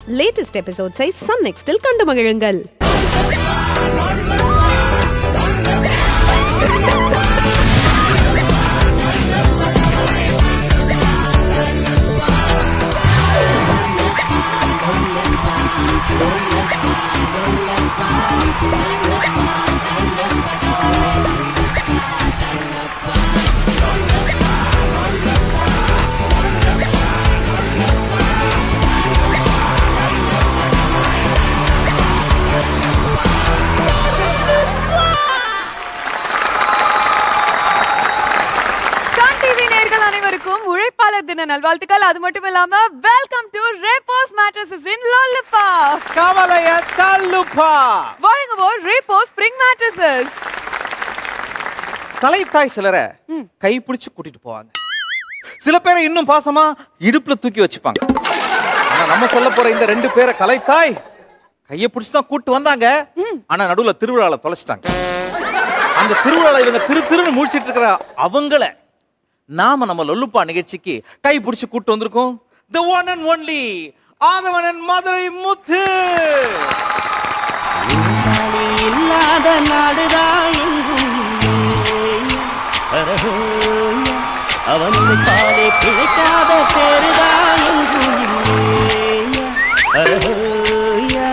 Latest எபிசோட்ஸை Sun நெக்ஸ்டில் கண்டு மகிழுங்கள் Sun TV நேயர்கள் அனைவருக்கும் உழைப்பாளர் தின நல்வாழ்த்துக்கள் அது மட்டும் இல்லாம வெல்கம் டு ரேபோஸ் மேட்ரஸஸ் இன் லாலிப்பா கவலைய தள்ளுப்பா வழங்குவோர் ரேபோ ஸ்ப்ரிங் மேட்ரஸஸ் தலைத்தாய் சிலரை கை பிடிச்சு கூட்டிட்டு போவாங்க சில பேரை இன்னும் பாசமா இடுப்புல தூக்கி வச்சுப்பாங்க ஆனா நம்ம சொல்ல போற இந்த ரெண்டு பேரை கலைத்தாய் கையை பிடிச்சு தான் கூட்டு வந்தாங்க ஆனா நடுவுல திருவிழால தொலைச்சிட்டாங்க அந்த திருவிழால இவங்க திரு திருன்னு முடிச்சிட்டு இருக்கிற அவங்கள நாம நம்ம லொல்லுப்பா நிகழ்ச்சிக்கு கை பிடிச்சு கூட்டு வந்திருக்கோம் the one and only Aadhavan Madurai Muthu நாளே இல்லாத நாடுதான் எங்கும் இல்லையே. அரஹோயா, அவனுடைய பாலே பிழைக்காத பேருதான் எங்கும் இல்லையே. அரஹோயா.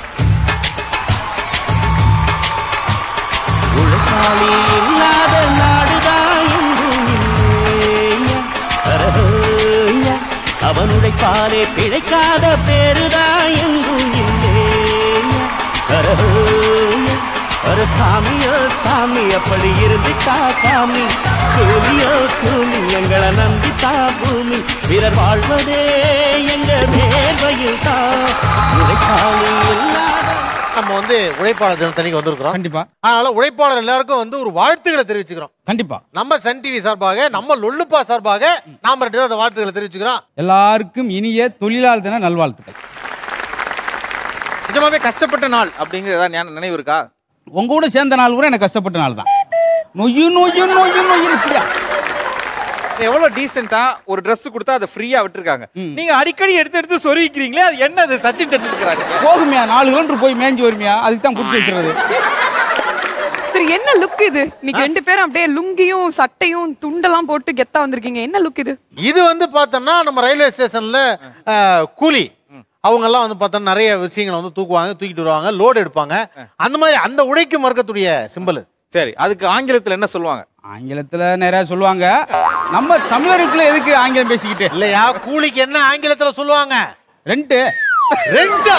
உழைப்பாளி இல்லாத நாடுதான் எங்கும் இல்லையே. அரஹோயா, அவனுடைய பாலே பிழைக்காத பேருதான் எங்கும் இல்லையே. அரஹோயா, ஒரு சாமியோ சாமி அப்படி இருந்துட்டா காமி கூலியோ கூலி எங்களை நம்பித்தா பூமி பிறர் வாழ்வதே எங்க தேர்வையில் தான் உழைப்பாளி இல்லாத நம்ம வந்து உழைப்பாளர் தினத்தன்னைக்கு வந்திருக்கிறோம் கண்டிப்பா அதனால உழைப்பாளர் எல்லாருக்கும் வந்து ஒரு வாழ்த்துக்களை தெரிவிச்சுக்கிறோம் கண்டிப்பா நம்ம சன் டிவி சார்பாக நம்ம லொல்லுப்பா சார்பாக நாம ரெண்டு பேரும் அந்த வாழ்த்துக்களை தெரிவிச்சுக்கிறோம் எல்லாருக்கும் இனிய தொழிலாளர் தின நல்வாழ்த்துக்கள் நிஜமாவே கஷ்டப்பட்ட நாள் அப்படிங்கிறது ஏதாவது ஞான- நினைவு இருக்கா உங்க கூட சேர்ந்த நாள் கூட எனக்கு கஷ்டப்பட்ட நாள் தான் நொய்யு நொய்யு நொய்யு நொய்யு இப்படியா எவ்வளவு டீசெண்டா ஒரு Dress கொடுத்தா அதை ஃப்ரீயா விட்டுருக்காங்க நீங்க அடிக்கடி எடுத்து எடுத்து சொருவிக்கிறீங்களே அது என்ன அது சச்சின் டெண்டுல்கர் போகுமியா நாலு கிலோமீட்டர் போய் மேய்ஞ்சி வருமியா அதுக்கு தான் பிடிச்சி வச்சுறது சரி என்ன லுக் இது இன்னைக்கு ரெண்டு பேரும் அப்படியே லுங்கியும் சட்டையும் துண்டெல்லாம் போட்டு கெத்தா வந்திருக்கீங்க என்ன லுக் இது இது வந்து பார்த்தோம்னா நம்ம ரயில்வே ஸ்டேஷன்ல அஹ், கூலி அவங்க எல்லாம் வந்து பார்த்தோம்னா நிறைய விஷயங்களை வந்து தூக்குவாங்க தூக்கிட்டு வருவாங்க லோடு எடுப்பாங்க அந்த மாதிரி அந்த உழைக்கும் வர்க்கத்துடைய சிம்பல் சரி அதுக்கு ஆங்கிலத்துல என்ன சொல்லுவாங்க ஆங்கிலத்துல நிறைய சொல்லுவாங்க நம்ம தமிழருக்குள்ள எதுக்கு ஆங்கிலம் பேசிக்கிட்டு இல்லையா கூலிக்கு என்ன ஆங்கிலத்துல சொல்லுவாங்க ரெண்டு ரெண்டா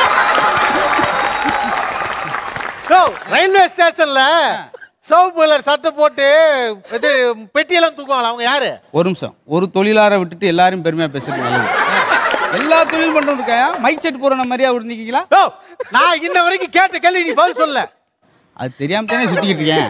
ஓ, ரயில்வே ஸ்டேஷன்ல சிவப்பு கலர் சட்டை போட்டு இது பெட்டியெல்லாம் தூக்குவாங்களா அவங்க யாரு ஒரு நிமிஷம் ஒரு தொழிலாரை விட்டுட்டு எல்லாரும் பெருமையா பேசுறது நல்லது எல்லா தொழில் பண்றோம் இருக்காயா மைக் செட் போற மாதிரியா இருந்தீங்களா ஓ, நான் இன்ன வரைக்கும் கேட்ட கேள்வி நீ பதில் சொல்ல அது தெரியாம தானே சுத்திக்கிட்டு இருக்கேன்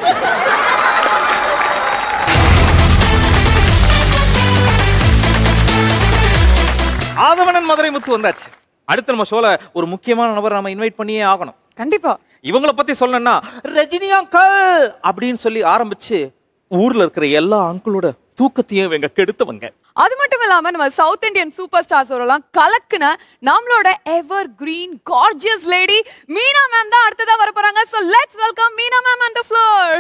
ஆதவனன் மதுரை முத்து வந்தாச்சு அடுத்து நம்ம ஷோல ஒரு முக்கியமான நபர் நாம இன்வைட் பண்ணியே ஆகணும் கண்டிப்பா இவங்கள பத்தி சொல்லணும்னா ரஜினி அங்கிள் அப்படின்னு சொல்லி ஆரம்பிச்சு ஊர்ல இருக்கிற எல்லா அங்கிளோட தூக்கத்தையும் இவங்க கெடுத்தவங்க அது மட்டும் இல்லாம நம்ம சவுத் இந்தியன் சூப்பர் ஸ்டார்ஸ் எல்லாம் கலக்குன நம்மளோட evergreen gorgeous lady Meena ma'am தான் அடுத்ததா வர போறாங்க so let's welcome Meena ma'am on the floor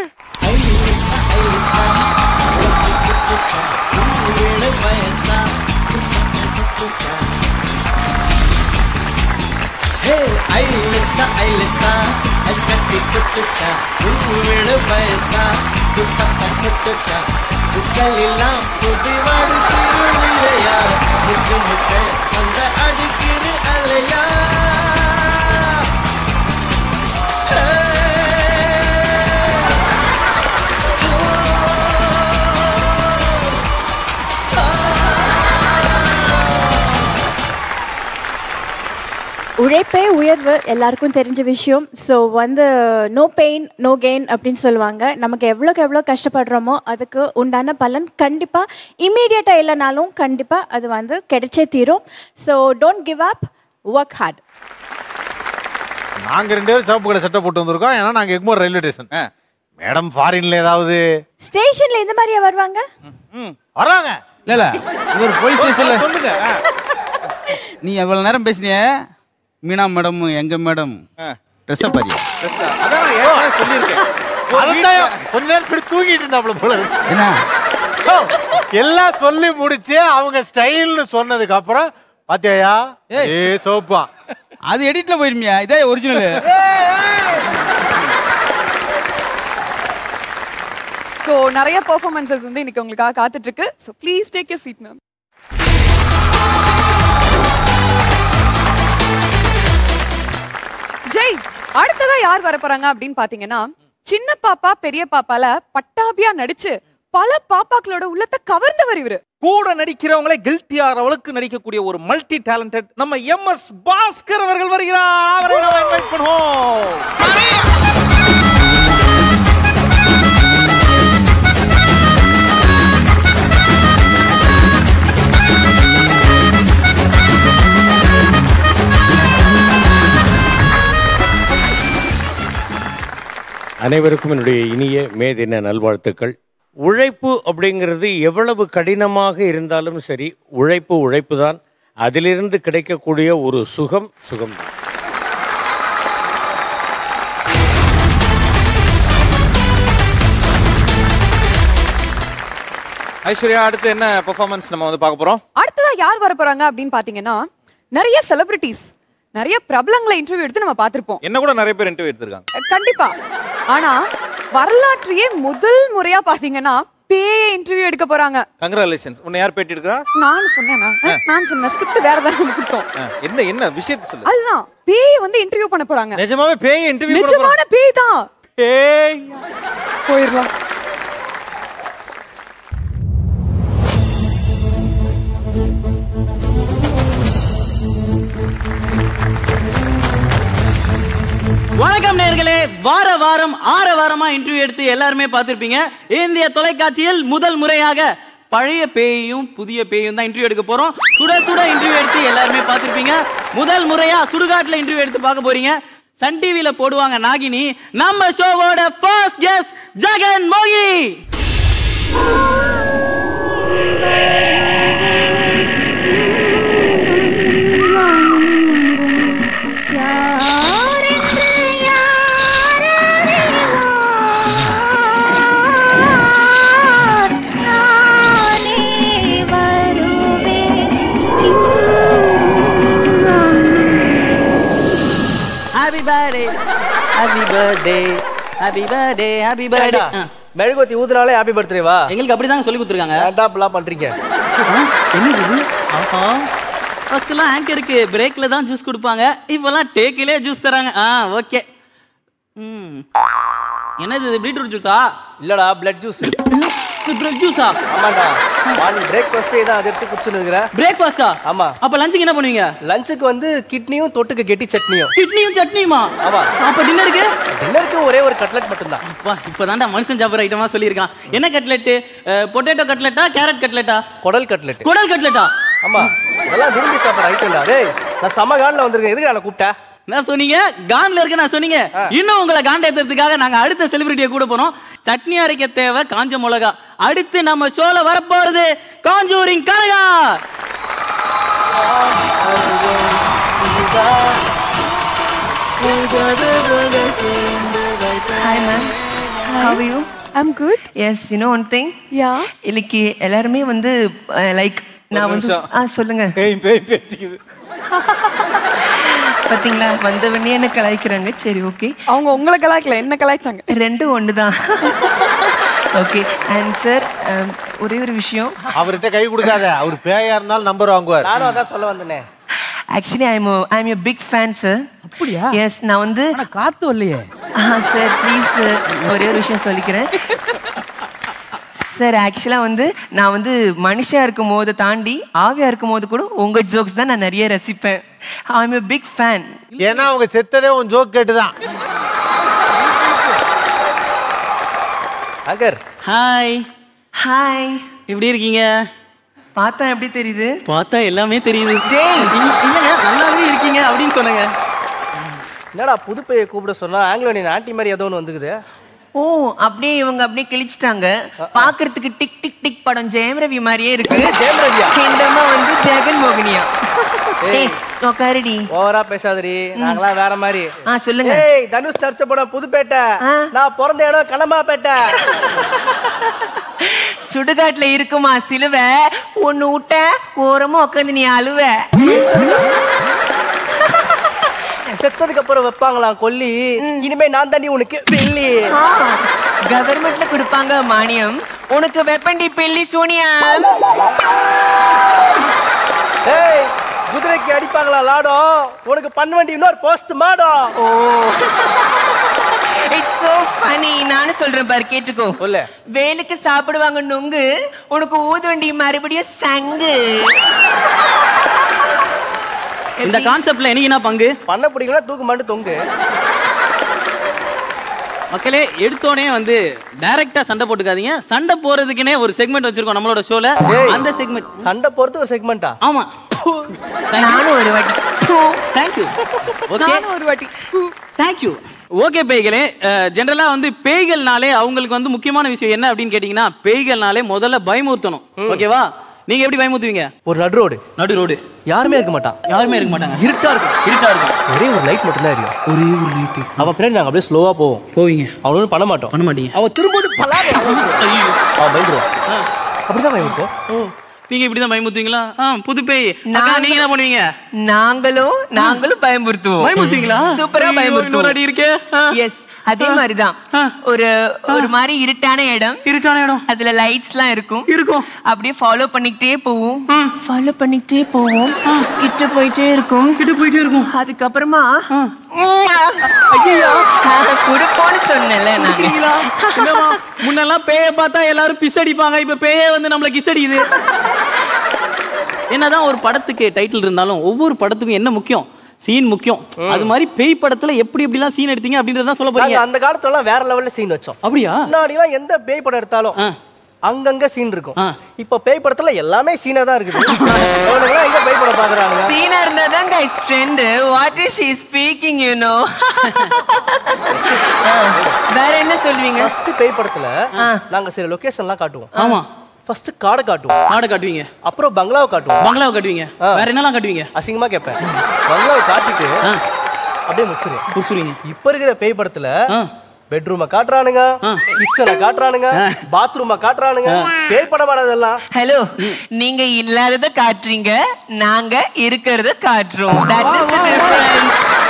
ಹೇ ಐಲಿಸ ಐಲಿಸ ಐಸ್ಕಟ್ಟಿ ಕುಟ್ಟುಚ ಹೂವಿಳು ಬಯಸ துட்டப்ப சுட்டுச்ச புக்களெல்லாம் புதிவாடு திருவிழையா மிச்சு முட்டை அந்த அடிக்கிற அலையா உழைப்பே உயர்வு எல்லாருக்கும் தெரிஞ்ச விஷயம் ஸோ வந்து நோ பெயின் நோ கெயின் அப்படின்னு சொல்லுவாங்க நமக்கு எவ்வளோக்கு எவ்வளோ கஷ்டப்படுறோமோ அதுக்கு உண்டான பலன் கண்டிப்பாக இம்மீடியட்டாக இல்லைனாலும் கண்டிப்பாக அது வந்து கிடைச்சே தீரும் so don't give up work hard நாங்க ரெண்டு பேரும் சிவப்பு கலர் சட்டை போட்டு வந்திருக்கோம் ஏன்னா நாங்க எக்மோர் ரயில்வே ஸ்டேஷன் ஆ. மேடம் ஃபாரின்ல ஏதாவது ஸ்டேஷனில் இந்த மாதிரியா வருவாங்க வராங்க இல்ல இல்ல இவர் போலீஸ் ஸ்டேஷன்ல சொல்லுங்க ஆ. நீ எவ்வளவு நேரம் பேசினிய மீனா மேடம் எங்க மேடம் ஆ. ட்ரெஸ்ஸை பாரியா Dress ஆ? அதான் நான் ஏற்கனவே சொல்லியிருக்கேன் அதான் கொஞ்ச நேரம் இப்படி தூங்கிட்டு இருந்தாப்புல போல இருக்கு. என்ன ஓ, எல்லாம் சொல்லி முடிச்சு அவங்க ஸ்டைல்னு சொன்னதுக்கு அப்புறம் பாத்தியாயா ஏய். ஏ சோப்பா அது எடிட்ல போயிருமியா இதே ஒரிஜினல் ஸோ நிறைய பெர்ஃபார்மன்சஸ் வந்து இன்னைக்கு உங்களுக்காக காத்துட்டு இருக்கு so please take you seat ma'am ஜெய் அடுத்ததா யார் வர போறாங்க அப்படின்னு பாத்தீங்கன்னா சின்ன பாப்பா பெரிய பாப்பால பட்டாபியா நடிச்சு பல பாப்பாக்களோட உள்ளத்தை கவர்ந்தவர் இவரு கூட நடிக்கிறவங்களே கில்ட்டி ஆகிறவளுக்கு நடிக்கக்கூடிய ஒரு மல்டி டேலண்டட் நம்ம எம் எஸ் பாஸ்கர் அவர்கள் வருகிறார் அவரை நம்ம இன்வைட் பண்ணுவோம் அனைவருக்கும் என்னுடைய இனிய மே தின நல்வாழ்த்துக்கள் உழைப்பு அப்படிங்கிறது எவ்வளவு கடினமாக இருந்தாலும் சரி உழைப்பு உழைப்பு தான் அதிலிருந்து கிடைக்கக்கூடிய ஒரு சுகம் சுகம் ஐஸ்வர்யா அடுத்து என்ன பெர்ஃபார்மன்ஸ் நம்ம வந்து பார்க்க போறோம் அடுத்ததா யார் வர போறாங்க அப்படின்னு பாத்தீங்கன்னா நிறைய செலிபிரிட்டிஸ் நிறைய பிரபலங்களை இன்டர்வியூ எடுத்து நம்ம பார்த்திருப்போம் என்ன கூட நிறைய பேர் இன்டர்வியூ எடுத்திருக்காங்க அஹ் கண்டிப்பா ஆனா வரலாற்றையே முதல் முறையா பாத்தீங்கன்னா பேய இன்டர்வியூ எடுக்க போறாங்க கங்க்ராச்சுலேஷன்ஸ் உன்னை யார் பேட்டி எடுக்கிறா நான் சொன்னேனா அஹ், நான் சொன்ன ஸ்கிரிப்ட் வேற ஏதாவது கொடுத்தோம் ஆ, என்ன என்ன விஷயத்தை சொல்லு அதுதான் பேய் வந்து இன்டர்வியூ பண்ண போறாங்க நிஜமாவே பேய் இன்டர்வியூ நிஜமான பேய் தான் பேய் போயிடலாம் வணக்கம் நேர்களே வார வாரம் ஆற வாரமா இன்டர்வியூ எடுத்து எல்லாருமே பார்த்திருப்பீங்க இந்திய தொலைக்காட்சியில் முதல் முறையாக பழைய பேயையும் புதிய பேயும் தான் இன்டர்வியூ எடுக்க போறோம் சுட சுட இன்டர்வியூ எடுத்து எல்லாருமே பார்த்திருப்பீங்க முதல் முறையா சுடுகாட்டுல இன்டர்வியூ எடுத்து பார்க்க போறீங்க சன் டிவில போடுவாங்க நாகினி நம்ம ஷோவோட ஃபர்ஸ்ட் கெஸ்ட் ஜெகன் மோகி happy birthday happy birthday happy birthday happy birthday மெழுகுவத்தி ஊதுனாலே ஹாப்பி பர்த்டேவா எங்களுக்கு அப்படிதாங்க சொல்லி கொடுத்துருக்காங்க ஏன்டா இப்படிலாம் பண்றீங்க என்னது இது ஆஹா ஃபர்ஸ்ட்லாம் ஆங்கருக்கு பிரேக்ல தான் ஜூஸ் கொடுப்பாங்க இப்போலாம் டேக்கிலே ஜூஸ் தராங்க ஆ ஓகே ம் என்னது இது பீட்ரூட் ஜூஸா இல்லடா பிளட் ஜூஸ் பிரெட் ஜூஸா ஆமாடா மார்னிங் பிரேக்ஃபாஸ்டே தான் அதை எடுத்து குடிச்சுன்னு இருக்கிறேன் பிரேக்ஃபாஸ்டா ஆமா அப்ப லஞ்சுக்கு என்ன பண்ணுவீங்க லஞ்சுக்கு வந்து கிட்னியும் தொட்டுக்கு கெட்டி சட்னியும் கிட்னியும் சட்னியுமா ஆமா. அப்ப டின்னருக்கு டின்னருக்கு ஒரே ஒரு கட்லெட் மட்டும்தான் அப்பா இப்போதான்டா மனுஷன் சாப்பிட்ற ஐட்டமா சொல்லியிருக்கான் என்ன கட்லெட்டு பொட்டேட்டோ கட்லெட்டா கேரட் கட்லெட்டா குடல் கட்லெட் குடல் கட்லெட்டா ஆமா இதெல்லாம் விரும்பி சாப்பிட்ற ஐட்டம்டா டேய் நான் செம்ம கான்ல வந்திருக்கேன் எதுக்கு நான் கூப்பிட்டா நான் சொன்னீங்க கான்ல இருக்க நான் சொன்னீங்க இன்னும் உங்களை காண்ட ஏத்துறதுக்காக நாங்க அடுத்த செலிபிரிட்டியை கூட போறோம் சட்னி அரைக்க தேவை காஞ்ச மிளகா அடுத்து நம்ம ஷோல வரப்போறது conjuring Kanaka Hi ma'am. How are you? I'm good. Yes, you know one thing? Yeah. இன்னைக்கு எல்லாருமே வந்து லைக் நான் வந்து நிமிஷம். ஆ சொல்லுங்க பேய் பேய் பேசிக்குது பாத்தீங்களா வந்தவனே என்ன கலாய்க்கிறாங்க சரி ஓகே அவங்க உங்களை கலாய்க்கல என்ன கலாய்ச்சாங்க ரெண்டும் ஒன்று தான் ஓகே அண்ட் சார் ஒரே ஒரு விஷயம் அவர்கிட்ட கை கொடுக்காத அவர் பேயா இருந்தாலும் நம்பர் வாங்குவார் நானும் அதான் சொல்ல வந்தேனே actually I am I am big fan sir அப்படியா எஸ் நான் வந்து ஆனா காத்து வரலையே சார் ப்ளீஸ் சார் ஒரே ஒரு விஷயம் சொல்லிக்கிறேன் சார் ஆக்சுவலாக வந்து நான் வந்து மனுஷா இருக்கும் போது தாண்டி ஆவியா இருக்கும் போது கூட உங்க ஜோக்ஸ் தான் நான் நிறைய ரசிப்பேன் I am a big fan ஏன்னா அவங்க செத்ததே உன் ஜோக் கேட்டுதான் அங்கர் ஹாய் ஹாய் எப்படி இருக்கீங்க பார்த்தா எப்படி தெரியுது பார்த்தா எல்லாமே தெரியுது இல்ல- இல்லைங்க நல்லாவே இருக்கீங்க அப்படின்னு சொன்னேங்க என்னடா புது பைய கூப்பிட சொன்னா ஆங்கிலோ நீ ஆண்டி மாதிரி ஏதோ ஒன்று வந்துக்குது ஓ அப்படியே இவங்க அப்படியே கிழிச்சிட்டாங்க பார்க்கிறதுக்கு டிக் டிக் டிக் படம் ஜெயம் ரவி மாதிரியே இருக்கு ஜெயம் ரவியா? இந்த அம்மா வந்து ஜெகன் மோகினியா ஏய் உக்காருடி ஓவரா பேசாதடி நாங்களாம் வேற மாதிரி ஆ சொல்லுங்க ஏய் தனுஷ் நடிச்ச படம் புதுப்பேட்டை நான் பிறந்த இடம் கனமாப்பேட்டை சுடுகாட்டுல இருக்குமா சிலுவை ஒண்ணு விட்ட ஓரமா உட்காந்து நீ அழுவ செத்ததுக்கு அப்புறம் வைப்பாங்களாம் கொல்லி இனிமே நான் தாண்டி உனக்கு வெள்ளி கவர்மெண்ட்ல கொடுப்பாங்க மானியம் உனக்கு வெப்பண்டி பெல்லி சோனியா ஏய் குதிரைக்கு அடிப்பாங்களா லாடம் உனக்கு பன்வண்டி இன்னொரு போஸ்ட் மாடம் ஓ இட்ஸ் சோ ஃபனி நானும் சொல்றேன் பாரு கேட்டுக்கோ சொல்லு வேலுக்கு சாப்பிடுவாங்க நொங்கு உனக்கு ஊதுவண்டி மறுபடியும் சங்கு இந்த கான்செப்ட்ல எனக்கு என்ன பங்கு பண்ண பிடிக்கலாம் தூக்கு மாட்டு தொங்கு மக்களே எடுத்தோடனே வந்து டைரக்டா சண்டை போட்டுக்காதீங்க சண்டை போறதுக்குனே ஒரு செக்மெண்ட் வச்சிருக்கோம் நம்மளோட ஷோல அந்த செக்மெண்ட் சண்டை போறது ஒரு செக்மெண்டா ஆமா நானும் ஒரு வாட்டி தேங்க்யூ ஓகே நானும் ஒரு வாட்டி தேங்க்யூ ஓகே பேய்களே ஜென்ரலா வந்து பேய்கள்னாலே அவங்களுக்கு வந்து முக்கியமான விஷயம் என்ன அப்படின்னு கேட்டீங்கன்னா பேய்கள்னாலே முதல்ல பயமுறுத்தணும் ஓகேவா நீங்க எப்படி பயமுறுத்துவீங்க ஒரு நடு ரோடு நடு ரோடு யாருமே இருக்க மாட்டான் யாருமே இருக்க மாட்டாங்க இருட்டா இருக்கும் இருட்டா இருக்கும் ஒரே ஒரு லைட் மட்டும் தான் எரியும் ஒரே ஒரு லைட் அவன் பின்னாடி நாங்க அப்படியே ஸ்லோவா போவோம் போவீங்க அவன் ஒன்றும் பண்ண மாட்டோம் பண்ண மாட்டீங்க அவன் திரும்ப பலாவே அவன் பயந்துருவான் அப்படிதான் பயமுறுத்தோம் நீங்க இப்படிதான் பயமுறுத்துவீங்களா ஆ புது பேய் அக்கா, நீங்க என்ன பண்ணுவீங்க நாங்களும் நாங்களும் பயமுறுத்துவோம் பயமுறுத்துவீங்களா? சூப்பரா ஐயோ, இன்னொரு பயமுறுத்துவோம் அடி இருக்கே. ஆ. எஸ் அதே மாதிரிதான் ஒரு ஒரு மாதிரி இருட்டான இடம் இருட்டான இடம் அதுல லைட்ஸ் எல்லாம் இருக்கும் இருக்கும் அப்படியே ஃபாலோ பண்ணிக்கிட்டே போவோம் ஃபாலோ பண்ணிக்கிட்டே போவோம் கிட்ட போயிட்டே இருக்கும் கிட்ட போயிட்டே இருக்கும் அதுக்கப்புறமா ஐயோ குடுப்போம்னு சொன்னேன்ல நாங்க என்னம்மா, முன்னெல்லாம் பேய பார்த்தா எல்லாரும் பிஸ் அடிப்பாங்க இப்ப பேயே வந்து நம்மள கிஸ் அடிக்குது என்னதான் ஒரு படத்துக்கு டைட்டில் இருந்தாலும் ஒவ்வொரு படத்துக்கும் என்ன முக்கியம் சீன் முக்கியம் அது மாதிரி பேய் படத்துல எப்படி எப்படிலாம் சீன் எடுத்தீங்க அப்படின்றத சொல்ல நாங்க போறீங்க அந்த காலத்துல எல்லாம் வேற லெவல்ல சீன் வச்சோம் அப்படியா முன்னாடி எல்லாம் எந்த பேய் படம் எடுத்தாலும் அங்கங்க சீன் இருக்கும் இப்ப பேய் படத்துல எல்லாமே சீனா தான் இருக்குது அவனுங்களாம் எங்க பேய் படம் பாக்குறாங்க சீனா இருந்தாதான் guys trend what is she speaking you know வேற என்ன சொல்வீங்க ஃபர்ஸ்ட் பேய் படத்துல நாங்க சில லொகேஷன்லாம் காட்டுவோம் ஆமா ஃபர்ஸ்ட் காடை காட்டுவோம் காடை காட்டுவீங்க அப்புறம் பங்களாவை காட்டுவோம் பங்களாவை காட்டுவீங்க வேற என்னலாம் காட்டுவீங்க அசிங்கமா கேட்பேன் பங்களாவை காட்டிட்டு அப்படியே முடிச்சிருவேன் முடிச்சிருவீங்க இப்ப இருக்கிற பேய் படத்துல பெட்ரூமை காட்டுறானுங்க கிச்சனை காட்டுறானுங்க பாத்ரூமை காட்டுறானுங்க பேய் படம் அதெல்லாம் ஹலோ நீங்க இல்லாதத காட்டுறீங்க நாங்க இருக்கிறத காட்டுறோம் That is the difference.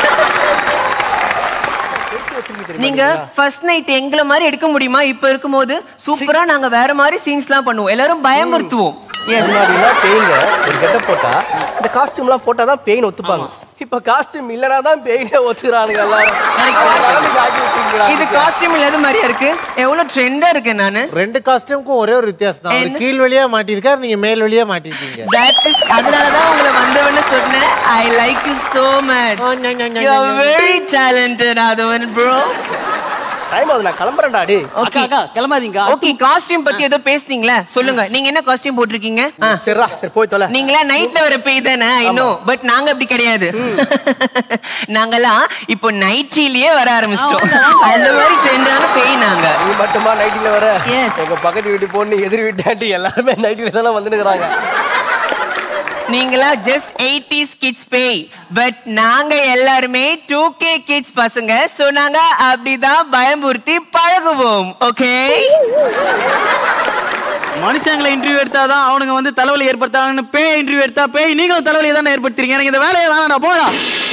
நீங்க ஃபர்ஸ்ட் நைட் எங்களை மாதிரி எடுக்க முடியுமா இப்ப இருக்கும்போது சூப்பரா நாங்க வேற மாதிரி சீன்ஸ்லாம் பண்ணுவோம் எல்லாரும் பயமுறுத்துவோம் Yes. முன்னாடிலாம் பேய்ங்க ஒரு கெட்டப் போட்டா இந்த காஸ்டியூம்லாம் போட்டா தான் பேய்னு ஒத்துப்பாங்க இப்ப காஸ்டியூம் இல்லனா தான் பேய்னே ஒத்துறானுங்க எல்லாரும் வளர்ந்து காட்டி விட்டீங்களா? இது காஸ்டியூம் இல்லாத மாதிரியா இருக்கு எவ்வளவு ட்ரெண்டா இருக்கேன் நானு ரெண்டு காஸ்டியூமுக்கும் ஒரே ஒரு வித்தியாசம் தான் அவர் என்ன? கீழ் வழியா மாட்டிருக்காரு நீங்க மேல் வழியா மாட்டிருக்கீங்க That is அதனாலதான் உங்களை வந்தவன்னு சொன்னேன் I like you so much you are very talented அதவன் ப்ரோ டைம் ஆகுது நான் கிளம்புறேன்டா டேய் அக்கா அக்கா கிளம்பாதீங்க ஓகே காஸ்டியூம் பத்தி ஏதோ பேசுனீங்களே சொல்லுங்க நீங்க என்ன காஸ்டியூம் போட்டிருக்கீங்க ஆ. சரிடா சரி போய் தொலை நீங்களா நைட்ல வர பேய் தானே இன்னும் பட் நாங்க அப்படி கிடையாது நாங்கெல்லாம் இப்போ நைட்டிலேயே வர ஆரம்பிச்சிட்டோம் அந்த மாதிரி ட்ரெண்டான பேய் நாங்க நீ மட்டுமா நைட்டில வர Yes. எங்க பக்கத்து வீட்டு பொண்ணு எதிர் வீட்டு ஆண்டி எல்லாருமே நைட்டில தானே வந்துனுக்குறாங்க நீங்களா ஜஸ்ட் எயிட்டிஸ் கிட்ஸ் பேய் பட் நாங்க எல்லாருமே டூ கே கிட்ஸ் பசங்க சோ நாங்க அப்படிதான் பயமுறுத்தி பழகுவோம் ஓகே மனுஷங்களை இன்டர்வியூ எடுத்தாதான் அவனுங்க வந்து தலைவலி ஏற்படுத்தாங்கன்னு பேய் இன்டர்வியூ எடுத்தா பேய் நீங்களும் தலைவலியை தானே ஏற்படுத்துறீங்க எனக்கு இந்த வேலையை வேணாம் போடா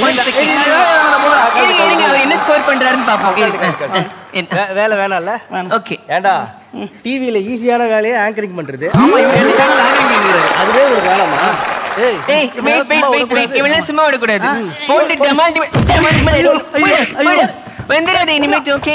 அவர் என்ன ஸ்கோர் பண்றாருன்னு பாப்போம் இருங்க. வே- வேலை வேணாம்ல ஓகே ஏண்டா டிவில ஈஸியான வேலையை ஆங்கரிங் பண்றது ஆமா இவன் ரெண்டு சேனல் ஆங்கிங்கிறாரு அதுவே ஒரு வேலைமா ஏய் ஏய் வெயிட் வெயிட் வெயிட் வெயிட் இவள சும்மா விட கூடாது போட்டு டமால் டிமால் டமால் டிமால் ஐயோ, ஐயோ. வந்துடாத இனிமேட் ஓகே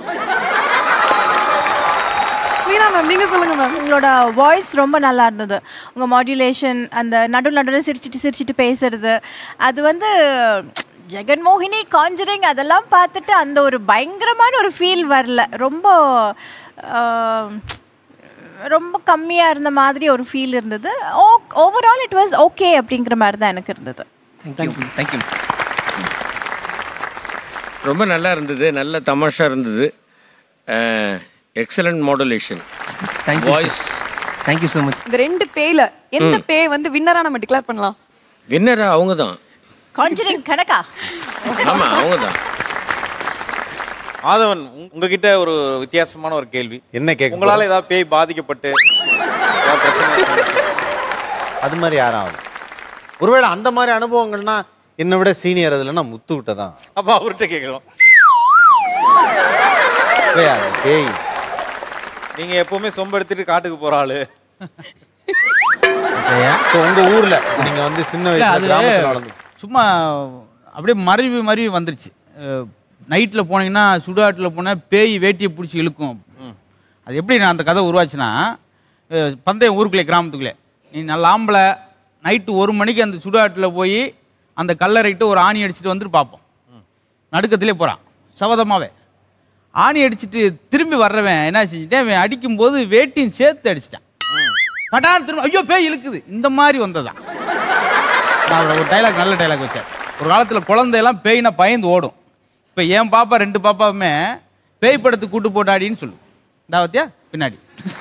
மீனா மேம் நீங்க சொல்லுங்க மேம் உங்களோட வாய்ஸ் ரொம்ப நல்லா இருந்தது உங்கள் மாடுலேஷன் அந்த நடு நடுவில் சிரிச்சிட்டு சிரிச்சிட்டு பேசுறது அது வந்து ஜெகன்மோகினி காஞ்சரிங் அதெல்லாம் பார்த்துட்டு அந்த ஒரு பயங்கரமான ஒரு ஃபீல் வரல ரொம்ப ஆஹ், ரொம்ப கம்மியாக இருந்த மாதிரி ஒரு ஃபீல் இருந்தது oh overall it was okay அப்படிங்கிற மாதிரி தான் எனக்கு இருந்தது தேங்க்யூ தேங்க்யூ ரொம்ப நல்லா இருந்தது நல்ல தமாஷா இருந்தது excellent modulation Thank you. Voice thank you so much இந்த ரெண்டு பேய்ல எந்த பேய் வந்து வின்னரா நம்ம டிக்ளேர் பண்ணலாம் வின்னரா அவங்க தான் கான்ஜரிங் கணக்கா ஆமா அவங்க தான் ஆதவன் உங்க- உங்ககிட்ட ஒரு வித்தியாசமான ஒரு கேள்வி என்ன கேட்க உங்களால ஏதாவது பேய் பாதிக்கப்பட்டு ஏதாவது பிரச்சனை இருந்துச்சு? அது மாதிரி யாராவது ஒருவேளை அந்த மாதிரி அனுபவங்கள்னா என்னை விட சீனியர் அதுலன்னா முத்துக்கிட்ட தான் அப்ப அவர்கிட்ட கேட்கிறோம் பேய் அது, பேய் நீங்க எப்பவுமே சொம்பு எடுத்துட்டு காட்டுக்கு போற ஆளு இப்போ உங்க ஊர்ல நீங்க வந்து சின்ன இல்ல, வயசுல அது கிராமத்துல வளர்ந்து சும்மா அப்படியே மருவி மருவி வந்துருச்சு நைட்டில் போனீங்கன்னா சுடுகாட்டில் போனால் பேய் வேட்டியை பிடிச்சி இழுக்கும் அது எப்படி நான் அந்த கதை உருவாச்சுன்னா அஹ், பந்தயம் ஊருக்குள்ளே கிராமத்துக்குள்ளே நீ நல்ல ஆம்பளை நைட்டு ஒரு மணிக்கு அந்த சுடுகாட்டில் போய் அந்த கல்லறைக்கிட்ட ஒரு ஆணி அடிச்சுட்டு வந்துட்டு பார்ப்போம் நடுக்கத்திலே போகிறான் சபதமாவே ஆணி அடிச்சுட்டு திரும்பி வர்றவன் என்ன செஞ்சுட்டேன் அவன் அடிக்கும்போது வேட்டியும் சேர்த்து அடிச்சிட்டான் பட்டான் திரும்ப ஐயோ பேய் இழுக்குது இந்த மாதிரி வந்ததான் நான் ஒரு டைலாக் நல்ல டைலாக் வச்சேன் ஒரு காலத்தில் குழந்தையெல்லாம் பேய்னா பயந்து ஓடும் இப்போ என் பாப்பா ரெண்டு பாப்பாவுமே பேய் படத்துக்கு கூட்டு போட்டாடின்னு சொல்லு இந்த பத்தியா பின்னாடி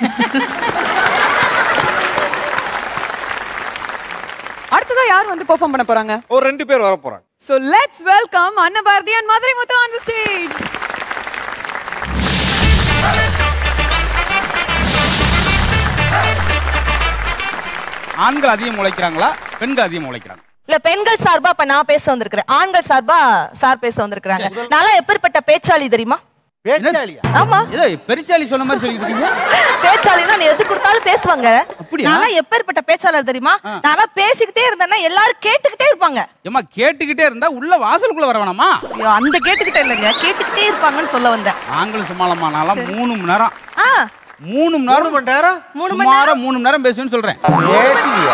அடுத்ததா யார் வந்து பெர்ஃபார்ம் பண்ண போறாங்க ஒரு ரெண்டு பேர் வர போறாங்க So let's welcome Annabarthi and Madurai Muthu on the stage. ஆண்கள் அதிகம் உழைக்கிறாங்களா பெண்கள் அதிகம் உழைக்கிறாங்க இல்ல பெண்கள் சார்பா இப்ப நான் பேச வந்திருக்கிறேன் ஆண்கள் சார்பா சார் பேச வந்திருக்கிறாங்க நான் எப்பேற்பட்ட பேச்சாளி தெரியுமா பேச்சாளியா ஆமா ஏதோ பெருச்சாலி சொன்ன மாதிரி சொல்லிட்டு இருக்கீங்க பேச்சாளினா நீ எது கொடுத்தாலும் பேசுவாங்க அப்படியா? நான் எப்பேற்பட்ட பேச்சாளர் தெரியுமா நான் பேசிக்கிட்டே இருந்தேன்னா எல்லாரும் கேட்டுக்கிட்டே இருப்பாங்க ஏம்மா கேட்டுக்கிட்டே இருந்தா உள்ள வாசலுக்குள்ள வர வேணாமா ஐயோ, அந்த கேட்டுக்கிட்டே இல்லைங்க கேட்டுக்கிட்டே இருப்பாங்கன்னு சொல்ல வந்தேன் நாங்களும் சும்மாலம்மா நான்லாம் மூணு மணி நேரம் ஆ மூணு மணி நேரம் மணி நேரம் மூணு மணி சுமாரா மூணு மணி நேரம் பேசுவேன்னு சொல்றேன் பேசுவியா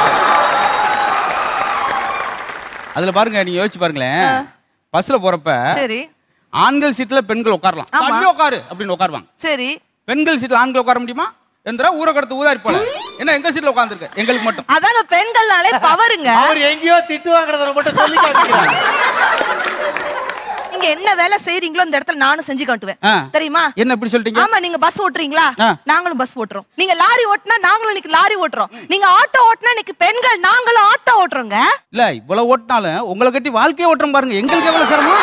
அதுல பாருங்க நீங்க யோசிச்சு பாருங்களேன் பஸ்ல போறப்ப சரி ஆண்கள் சீட்ல பெண்கள் உட்காரலாம் ஆமா. தள்ளி உட்காரு அப்படின்னு உட்காருவாங்க சரி பெண்கள் சீட்ல ஆண்கள் உட்கார முடியுமா எந்திரா ஊரை கடத்து ஊதாரி போல என்ன எங்க சீட்ல உட்காந்துருக்க எங்களுக்கு மட்டும் அதாங்க பெண்கள்னாலே பவருங்க அவர் எங்கேயோ திட்டு வாங்குறத மட்டும் சொல்லி காமிக்கிறாங்க நீங்க என்ன வேலை செய்றீங்களோ இந்த இடத்துல நானும் செஞ்சு காட்டுவேன் ஆ. தெரியுமா என்ன இப்படி சொல்லிட்டீங்க ஆமா நீங்க பஸ் ஓட்டுறீங்களா ஆ. நாங்களும் பஸ் ஓட்டுறோம் நீங்க லாரி ஓட்டுனா நாங்களும் இன்னைக்கு லாரி ஓட்டுறோம் நீங்க ஆட்டோ ஓட்டுனா இன்னைக்கு பெண்கள் நாங்களும் ஆட்டோ ஓட்டுறோங்க இல்ல இவ்வளவு ஓட்டினாலும் உங்களை கட்டி வாழ்க்கையை ஓட்டுறோம் பாருங்க எங்களுக்கு எவ்வளவு சிரமம்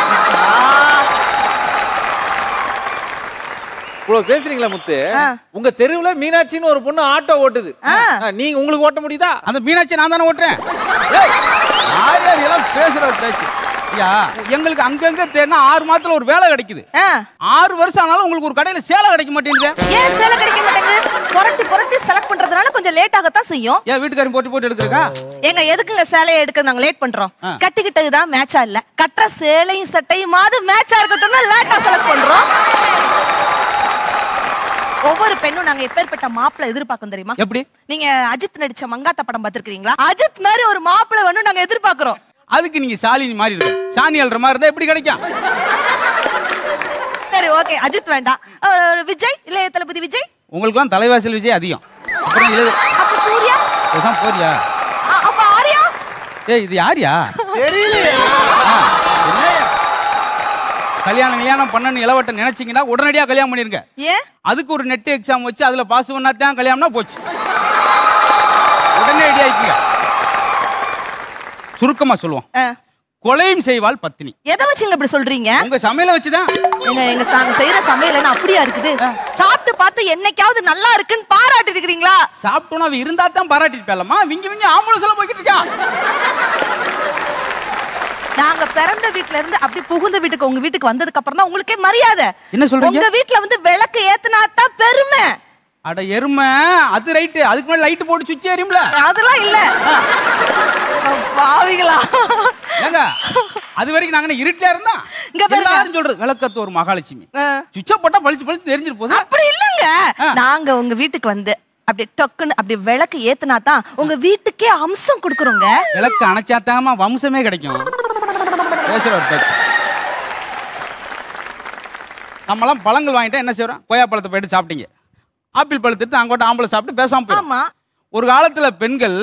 இவ்வளவு பேசுறீங்களா முத்து உங்க தெருவுல மீனாட்சின்னு ஒரு பொண்ணு ஆட்டோ ஓட்டுது ஆ, நீங்க உங்களுக்கு ஓட்ட முடியுதா அந்த மீனாட்சி நான் தானே ஓட்டுறேன் ஏய், யார் யார் எல்லாம் பேசுற பேச்சு ஐயா எங்களுக்கு அங்கங்க தேடினா ஆறு மாதத்துல ஒரு வேலை கிடைக்குது ஆ. ஆறு வருஷம் ஆனாலும் உங்களுக்கு ஒரு கடையில சேலை கிடைக்க மாட்டேங்குது ஏன் சேலை கிடைக்க மாட்டேங்குது புரட்டி புரட்டி செலக்ட் பண்றதுனால கொஞ்சம் லேட் ஆகத்தான் செய்யும் ஏன் வீட்டுக்காரன் போட்டு போட்டு எடுத்துருக்கா ஏங்க எதுக்குங்க சேலையை எடுக்க நாங்க லேட் பண்றோம் கட்டிக்கிட்டது தான் மேட்சா இல்ல கட்டுற சேலையும் சட்டையுமாவது மேட்சா இருக்கட்டும்னு லேட்டா செலக்ட் பண்றோம் ஒவ்வொரு பெண்ணும் நாங்க எப்பேற்பட்ட மாப்பிளை எதிர்பார்க்கும் தெரியுமா எப்படி நீங்க அஜித் நடிச்ச மங்காத்தா படம் பார்த்திருக்கீங்களா அஜித் மாதிரி ஒரு மாப்பிளை வேணும் நாங்க எதிர்பார்க்கிறோம் அதுக்கு நீங்க சாலினி மாதிரி இருக்கு சாணி அல்ற மாதிரி இருந்தா எப்படி கிடைக்கும் சரி ஓகே அஜித் வேண்டாம் அஹ், விஜய் இளைய தளபதி விஜய் உங்களுக்கு தான் தலைவாசல் விஜய் அதிகம் அப்புறம் எழுது அப்ப சூர்யா பேசாம போறியா அ- அப்ப ஆர்யா ஏய் இது யாரியா கல்யாணம் கல்யாணம் பண்ணணும் இளவட்ட நினைச்சீங்கன்னா உடனடியா கல்யாணம் பண்ணிருங்க ஏன் அதுக்கு ஒரு நெட் எக்ஸாம் வச்சு அதுல பாஸ் பண்ணா தான் கல்யாணம்னா போச்சு உடனே ரெடி ஆயிக்குங்க சுருக்கமா சொல்லுவோம் அஹ், கொலையும் செய்வாள் பத்தினி எதை வச்சுங்க இப்படி சொல்றீங்க உங்க சமையலை வச்சுதான் எங்க எங்க நாங்க செய்யற சமையல் என்ன அப்படியா இருக்குது சாப்பிட்டு பார்த்து என்னைக்காவது நல்லா இருக்குன்னு பாராட்டி இருக்கிறீங்களா சாப்பிட்டோன்னா அவ இருந்தா தான் பாராட்டிருப்பேலம்மா விங்கி விங்கி ஆம்பளை சொல்ல போய்கிட்டு இருக்கா நாங்க பிறந்த வீட்ல இருந்து அப்படி புகுந்த வீட்டுக்கு உங்க வீட்டுக்கு வந்ததுக்கு அப்புறம் தான் உங்களுக்கே மரியாதை என்ன சொல்றீங்க? உங்க வீட்ல வந்து விளக்கு ஏத்துனா தான் பெருமை அட எருமை அது ரைட்டு அதுக்கு மேல லைட் போட்டு சுவிட்ச் எரியும்ல அதெல்லாம் இல்ல பாவிகளா ஏங்க அது வரைக்கும் நாங்க என்ன இருட்டியா இருந்தா இங்க பாருங்க. எல்லாரும் சொல்றது விளக்கத்து ஒரு மகாலட்சுமி அஹ், சுவிட்ச போட்டா பளிச்சு பளிச்சு தெரிஞ்சிரு போகுது அப்படி இல்லங்க நாங்க உங்க வீட்டுக்கு வந்து அப்படியே டொக்குன்னு அப்படியே விளக்கு ஏத்துனா தான் உங்க வீட்டுக்கே அம்சம் கொடுக்குறோங்க விளக்கு அணைச்சாத்தாமா வம்சமே கிடைக்கும் பேசுற ஒரு பேச்சு நம்மலாம் பழங்கள் வாங்கிட்டா என்ன செய்றோம் கொய்யா பழத்தை போயிட்டு சாப்பிட்டீங்க ஆப்பிள் பழத்தை அங்கோட்ட ஆம்பளை சாப்பிட்டு பேசாம போயிடும் ஆமா ஒரு காலத்துல பெண்கள்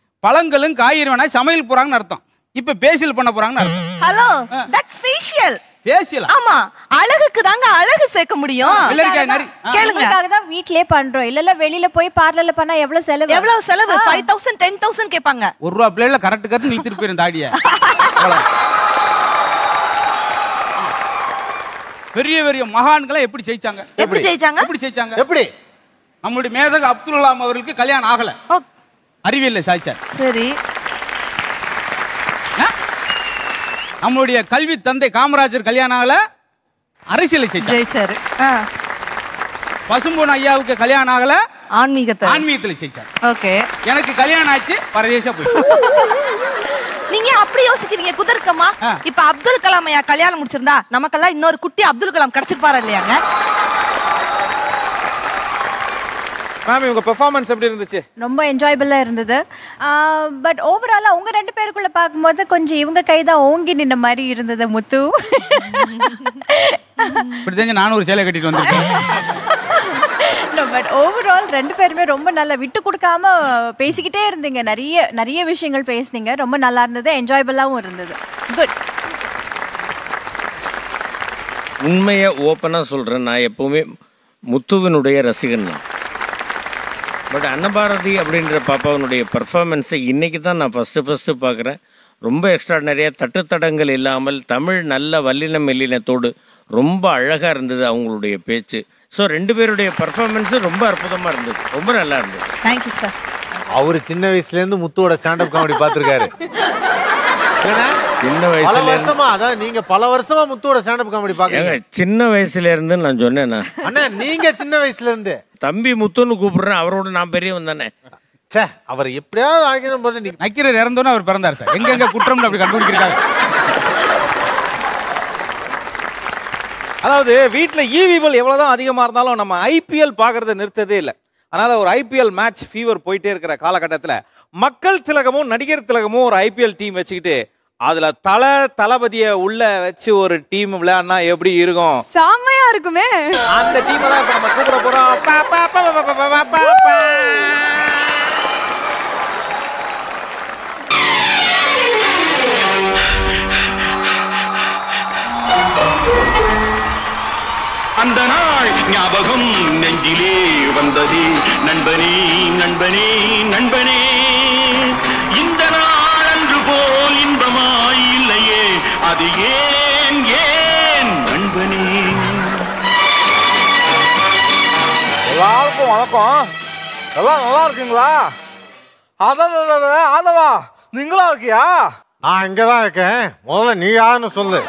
பழங்களும் காய்கறி வேணா சமையல் போறாங்கன்னு அர்த்தம் இப்ப பேசியல் பண்ண போறாங்கன்னு அர்த்தம் ஹலோ தட்ஸ் ஃபேஷியல் ஃபேஷியல் ஆமா அழகுக்கு தாங்க அழகு சேர்க்க முடியும் வெள்ளரிக்காய் நரி ஆ. கேளுங்க உங்களுக்காக தான் வீட்லயே பண்றோம் இல்ல வெளியில போய் பார்லர்ல பண்ணா எவ்வளவு செலவு எவ்வளவு செலவு ஃபைவ் தௌசண்ட் டென் தௌசண்ட் கேட்பாங்க ஒரு ரூபா பிளேட்ல கரெக்ட் கரெக்ட் நிறுத்திட்டு போயிரும் தாடிய பெரிய பெரிய மகான்களை எப்படி ஜெயிச்சாங்க எப்படி ஜெயிச்சாங்க எப்படி ஜெயிச்சாங்க எப்படி நம்மளுடைய மேதக அப்துல் கலாம் அவர்களுக்கு கல்யாணம் ஆகல அறிவியல்ல சாய்ச்சார் சரி நம்மளுடைய கல்வி தந்தை காமராஜர் கல்யாணம் ஆகல அரசியலை ஜெயிச்சார் ஜெயிச்சாரு ஆ. பசும்பொன் ஐயாவுக்கு கல்யாணம் ஆகல ஆன்மீகத்தை ஆன்மீகத்துல ஜெயிச்சார் ஓகே எனக்கு கல்யாணம் ஆச்சு பரதேசா போய் நீங்க அப்படி யோசிக்கிறீங்க குதர்க்கமா இப்ப அப்துல் கலாம் ஐயா கல்யாணம் முடிச்சிருந்தா நமக்கெல்லாம் இன்னொரு குட்டி அப்துல் கலாம் கிடைச்சிருப்பாரு இல்லையாங்க மேம் இவங்க பெர்ஃபார்மன்ஸ் எப்படி இருந்துச்சு ரொம்ப என்ஜாயபிளா இருந்தது பட் ஓவராலா உங்க ரெண்டு பேருக்குள்ள பார்க்கும்போது கொஞ்சம் இவங்க கை தான் ஓங்கி நின்ன மாதிரி இருந்தது முத்து இப்படி தெரிஞ்சு நானும் ஒரு சேலை கட்டிட்டு வந்திருக்கேன் பட் ஓவரால் ரெண்டு பேருமே ரொம்ப நல்லா விட்டு கொடுக்காம பேசிக்கிட்டே இருந்தீங்க நிறைய நிறைய விஷயங்கள் பேசுனீங்க ரொம்ப நல்லா இருந்தது என்ஜாயபிளாவும் இருந்தது குட் உண்மையை ஓப்பனாக சொல்கிறேன் நான் எப்போவுமே முத்துவினுடைய ரசிகன் தான் பட் அன்னபாரதி அப்படின்ற பாப்பாவினுடைய பர்ஃபார்மன்ஸை இன்றைக்கி தான் நான் ஃபஸ்ட்டு ஃபஸ்ட்டு பார்க்குறேன் ரொம்ப எக்ஸ்ட்ராடனரியாக தட்டுத்தடங்கள் இல்லாமல் தமிழ் நல்ல வல்லின மெல்லினத்தோடு ரொம்ப அழகாக இருந்தது அவங்களுடைய பேச்சு ஸோ ரெண்டு பேருடைய பர்ஃபார்மன்ஸு ரொம்ப அற்புதமாக இருந்தது ரொம்ப நல்லா இருந்தது தேங்க்யூ சார் அவரு சின்ன வயசுல இருந்து முத்துவோட ஸ்டாண்டப் காமெடி பார்த்திருக்காரு சின்ன பல வயசுல வருஷமா அதான் நீங்க பல வருஷமா முத்துவோட ஸ்டாண்டப் காமெடி ஏங்க பாக்குறீங்க சின்ன வயசுல இருந்து நான் சொன்னேண்ணா அண்ணா நீங்க சின்ன வயசுல இருந்து தம்பி முத்துன்னு கூப்பிடுறேன் அவரோட நான் பெரியவன் தானே ச்சே அவர் எப்படியாவது ஆக்கணும் போது நீ நக்கீரர் இறந்தோன்னு அவர் பிறந்தார் சார் எங்க எங்க குற்றம் அப்படி கண்டுபிடிக்கிறாங்க அதாவது வீட்ல ஈவிபிள் எவ்வளவுதான் அதிகமா இருந்தாலும் நம்ம ஐபிஎல் பாக்குறத நிறுத்ததே இல்லை அதனால ஒரு ஐபிஎல் மேட்ச் ஃபீவர் போயிட்டே இருக்கிற காலகட்டத்துல மக்கள் திலகமும் நடிகர் திலகமும் ஒரு ஐபிஎல் டீம் வச்சுக்கிட்டு அதுல தல தளபதிய உள்ள வச்சு ஒரு டீம் விளையாடினா எப்படி இருக்கும் செம்மையா இருக்குமே அந்த டீம் தான் இப்ப நம்ம கூப்பிட போறோம் பா, பா, பா, பா, பா, பா, பா, பா. அந்த நாள் ஞாபகம் நெஞ்சிலே வந்ததே நண்பனே நண்பனே நண்பனே இந்த நாள் அன்று போல் இன்பமாய் இல்லையே அது ஏன் ஏன் நண்பனே எல்லாருக்கும் வணக்கம் எல்லாம் நல்லா இருக்கீங்களா அதான் ஆதவா நீங்களா இருக்கியா நான் இங்கதான் இருக்கேன் முதல்ல நீ யாருன்னு சொல்லு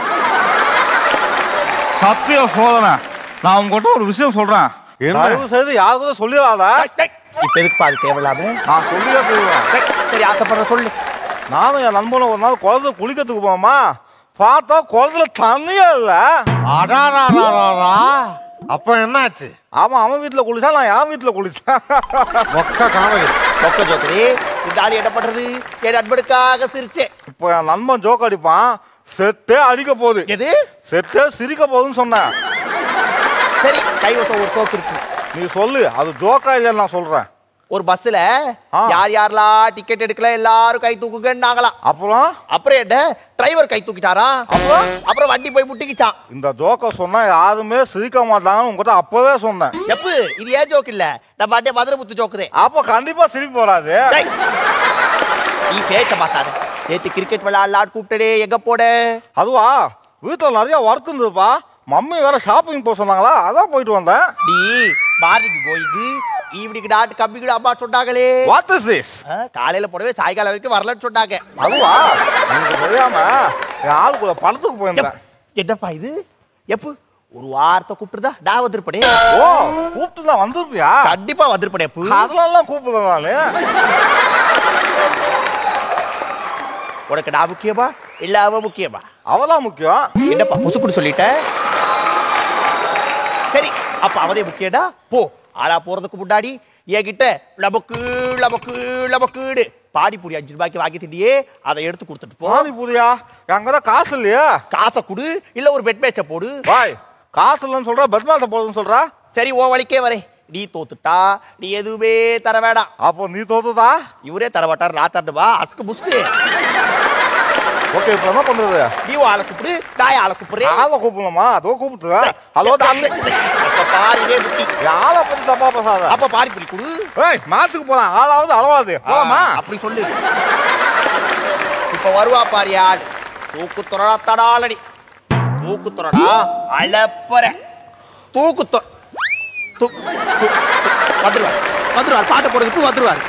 சத்திய சோதனை நான் உங்ககிட்ட ஒரு விஷயம் சொல்றேன் என்ன? தயவு செய்து யாருக்கும் சொல்லிடாத இப்ப எதுக்கு பாது தேவையில்லாம நான் சொல்லியே போயிடுவேன் சரி ஆசைப்படுற சொல்லு நானும் என் நண்பனும் ஒரு நாள் குளத்துல குளிக்கிறதுக்கு போமா பார்த்தா குளத்துல தண்ணியே இல்ல அடாடாடாடாடா அப்ப என்னாச்சு அவன் அவன் வீட்டுல குளிச்சா நான் என் வீட்டுல குளிச்சேன் ஒக்க காமெடி ஒக்க ஜோக்கரே இந்த ஆளு என்ன பண்றது என் நண்பனுக்காக சிரிச்சேன் இப்போ என் நண்பன் ஜோக் அடிப்பான் செத்தே அடிக்க போகுது எது செத்தே சிரிக்க போகுதுன்னு சொன்னேன் சரி கைவசம் ஒரு சோக்கு இருக்கு நீ சொல்லு அது ஜோக்கா இல்லைன்னு நான் சொல்றேன் ஒரு பஸ்ல யார் யாரெல்லாம் டிக்கெட் எடுக்கல எல்லாரும் கை தூக்குங்கன்னாங்களாம் அப்புறம் அப்புறம் என்ன டிரைவர் கை தூக்கிட்டாரா அப்புறம் அப்புறம் வண்டி போய் முட்டிக்கிச்சான் இந்த ஜோக்கை சொன்னா யாருமே சிரிக்க மாட்டாங்கன்னு உங்ககிட்ட அப்பவே சொன்னேன் எப்பு இது ஏன் ஜோக் இல்ல நம்ம அட்டே மதுரை முத்து ஜோக்குதே அப்ப கண்டிப்பா சிரிப்பு வராது டேய், நீ பேச்ச பார்த்தாத நேத்து கிரிக்கெட் விளையாடலான்னு கூப்பிட்டடே எங்க போட அதுவா வீட்டில் நிறைய ஒர்க் இருந்ததுப்பா மம்மி வேற ஷாப்பிங் போக சொன்னாங்களா அதான் போயிட்டு வந்தேன் நீ மார்னிங் கோயிங்கு ஈவினிங் டாட் கம்பிக்கு அம்மா சொன்னாங்களே வாட் இஸ் திஸ் ஆ, காலையில போடவே சாயங்காலம் வரைக்கும் வரலன்னு சொன்னாங்க அதுவா எனக்கு தெரியாம என் ஆளு கூட படத்துக்கு போயிருந்தேன் என்னப்பா இது எப்பு ஒரு வார்த்தை கூப்பிட்டுதா நான் வந்திருப்பனே ஓ கூப்பிட்டு தான் வந்திருப்பியா கண்டிப்பா வந்திருப்பனே எப்பு அதெல்லாம் கூப்பிடுறேன் நானு உனக்கு நான் முக்கியமா இல்ல அவ முக்கியமா அவதான் முக்கியம் என்னப்பா புசுக்குன்னு சொல்லிட்ட சரி அப்ப அவதே முக்கியடா போ ஆளா போறதுக்கு முன்னாடி என்கிட்ட லபக்கு லபக்கு லபக்குடு பானிபூரி அஞ்சு ரூபாய்க்கு வாங்கி திண்டியே அதை எடுத்து கொடுத்துட்டு போ பானிபூரியா அங்கதான் காசு இல்லையா காசை கொடு இல்ல ஒரு பெட் மேட்ச போடு பாய் காசு இல்லைன்னு சொல்ற பெட்மாட்ட போடுன்னு சொல்ற சரி ஓ வழிக்கே வரேன் நீ தோத்துட்டா நீ எதுவுமே தர வேண்டாம் அப்போ நீ தோத்துதா இவரே தர மாட்டார் நான் தரணுமா அஸ்கு புஸ்கு ஓகே இப்போ என்ன பண்றது நீ ஆளை கூப்பிடு நான் ஆளை கூப்பிடுறேன் ஆளை கூப்பிடணுமா அதோ கூப்பிட்டுறேன் ஹலோ டாக்டர் அப்ப பாரு இதே புத்தி ஆளை பத்தி தப்பா பேசாத அப்ப பாரிபுரி குடு ஏய் மாத்துக்கு போலாம் ஆளாவது அளவாது போலாமா ஆ, அப்படி சொல்லு இப்ப வருவா பாரு ஆள் தூக்கு துறடா தடாலடி தூக்கு துறடா அழப்பற தூக்கு தொ தூ- தூ- வந்துருவார் வந்துருவார் பாட்டை போடுறதுக்கு வந்துருவார்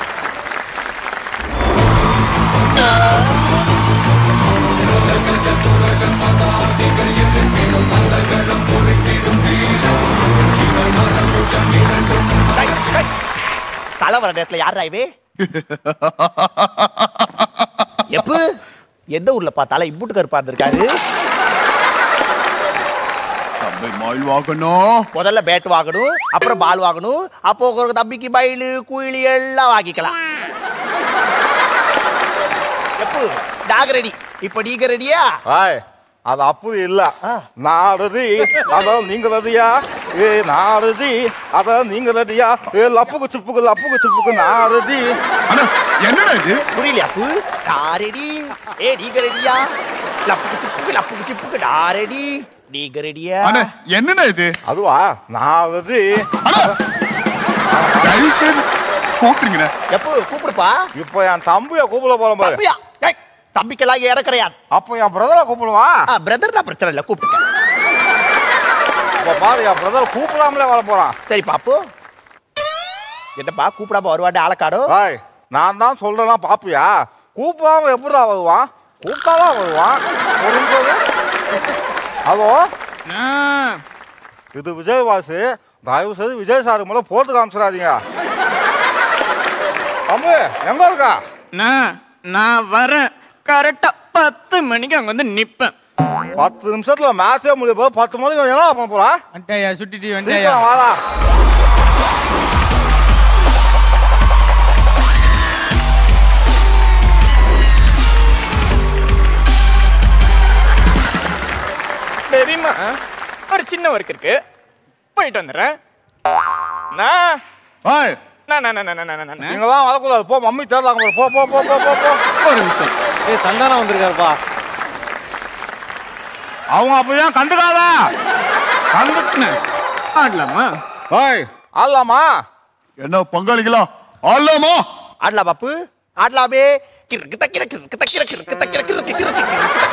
தலை வர நேரத்துல யாரா இவே எப்ப எந்த ஊர்ல பார்த்தாலும் இம்புட்டு கருப்பா இருந்திருக்காரு தம்பி மயில் வாங்கணும் முதல்ல பேட் வாங்கணும் அப்புறம் பால் வாங்கணும் அப்போ ஒரு தம்பிக்கு மயிலு குயிலி எல்லாம் வாங்கிக்கலாம் எப்போ நாங்க ரெடி இப்ப நீங்க ரெடியா ஆய் அது அப்படி இல்ல நாடுதி அதான் நீங்க ரெடியா ஏ நாடுதி அதான் நீங்க ரெடியா ஏ லப்புக்கு சுப்புக்கு லப்புக்கு சுப்புக்கு நாடுதி என்னடா இது புரியலையா அப்பு நான் ரெடி ஏ நீங்க ரெடியா லப்புக்கு சிப்புக்கு லப்புக்கு சிப்புக்கு நான் ரெடி நீங்க ரெடியா அண்ணா என்னடா இது அதுவா நாடுதி தயவு செய்து கூப்பிடுங்கண்ணே எப்போ கூப்பிடுப்பா இப்போ என் தம்பிய கூப்பிட போறேன் பாரு தம்பியா ஏய், தம்பிக்கெல்லாம் இடம் கிடையாது அப்போ என் பிரதரை கூப்பிடுவா பிரதர் தான் பிரச்சனை இல்லை கூப்பிட்டு இப்போ பாரு என் பிரதர் கூப்பிடாமலே வர போறான் சரி பாப்பு என்னப்பா கூப்பிடாம வருவாண்டு ஆளக்காடோ ஆய் நான் தான் சொல்றேன்னா பாப்பியா கூப்பிடாம எப்படிடா வருவான் கூப்பிட்டாதான் வருவான் ஒரு நிமிஷம் இரு. ஹலோ இது விஜய் வாசு தயவு செய்து விஜய் சார் மேல போட்டு காமிச்சிடாதீங்க தம்பி எங்க இருக்கா நான் நான் வரேன் கரெக்டா பத்து மணிக்கு அங்க வந்து நிப்பேன் பத்து நிமிஷத்துல மேட்சே முடிய போது பத்து மணிக்கு என்ன பண்ண போறா வண்டாயா சுட்டிட்டு வண்டாயா சீக்கிரம் வாடா தெரியுமா ஒரு சின்ன ஒர்க் இருக்கு போயிட்டு வந்துடுறேன் நான் ஏய் நான் நான் நான் நான் நான் நான் நீங்களாம் வரக்கூடாது போ மம்மி தேர்லாங்க போ போ போ போ போ போ ஒரு நிமிஷம் ஏய் சந்தானம் வந்திருக்காருப்பா அவங்க அப்படிதான் கண்டுக்காத கண்டுக்கினேன் ஆடலாமா ஏய் ஆடலாமா என்ன பங்காளிகளா ஆடலாமா ஆடலாம் பாப்பு ஆடலாமே கிறுக்கு தக்கிற கிறுக்கு தக்கிற கிறுக்கு தக்கிற கிறுக்கு கிறுக்கு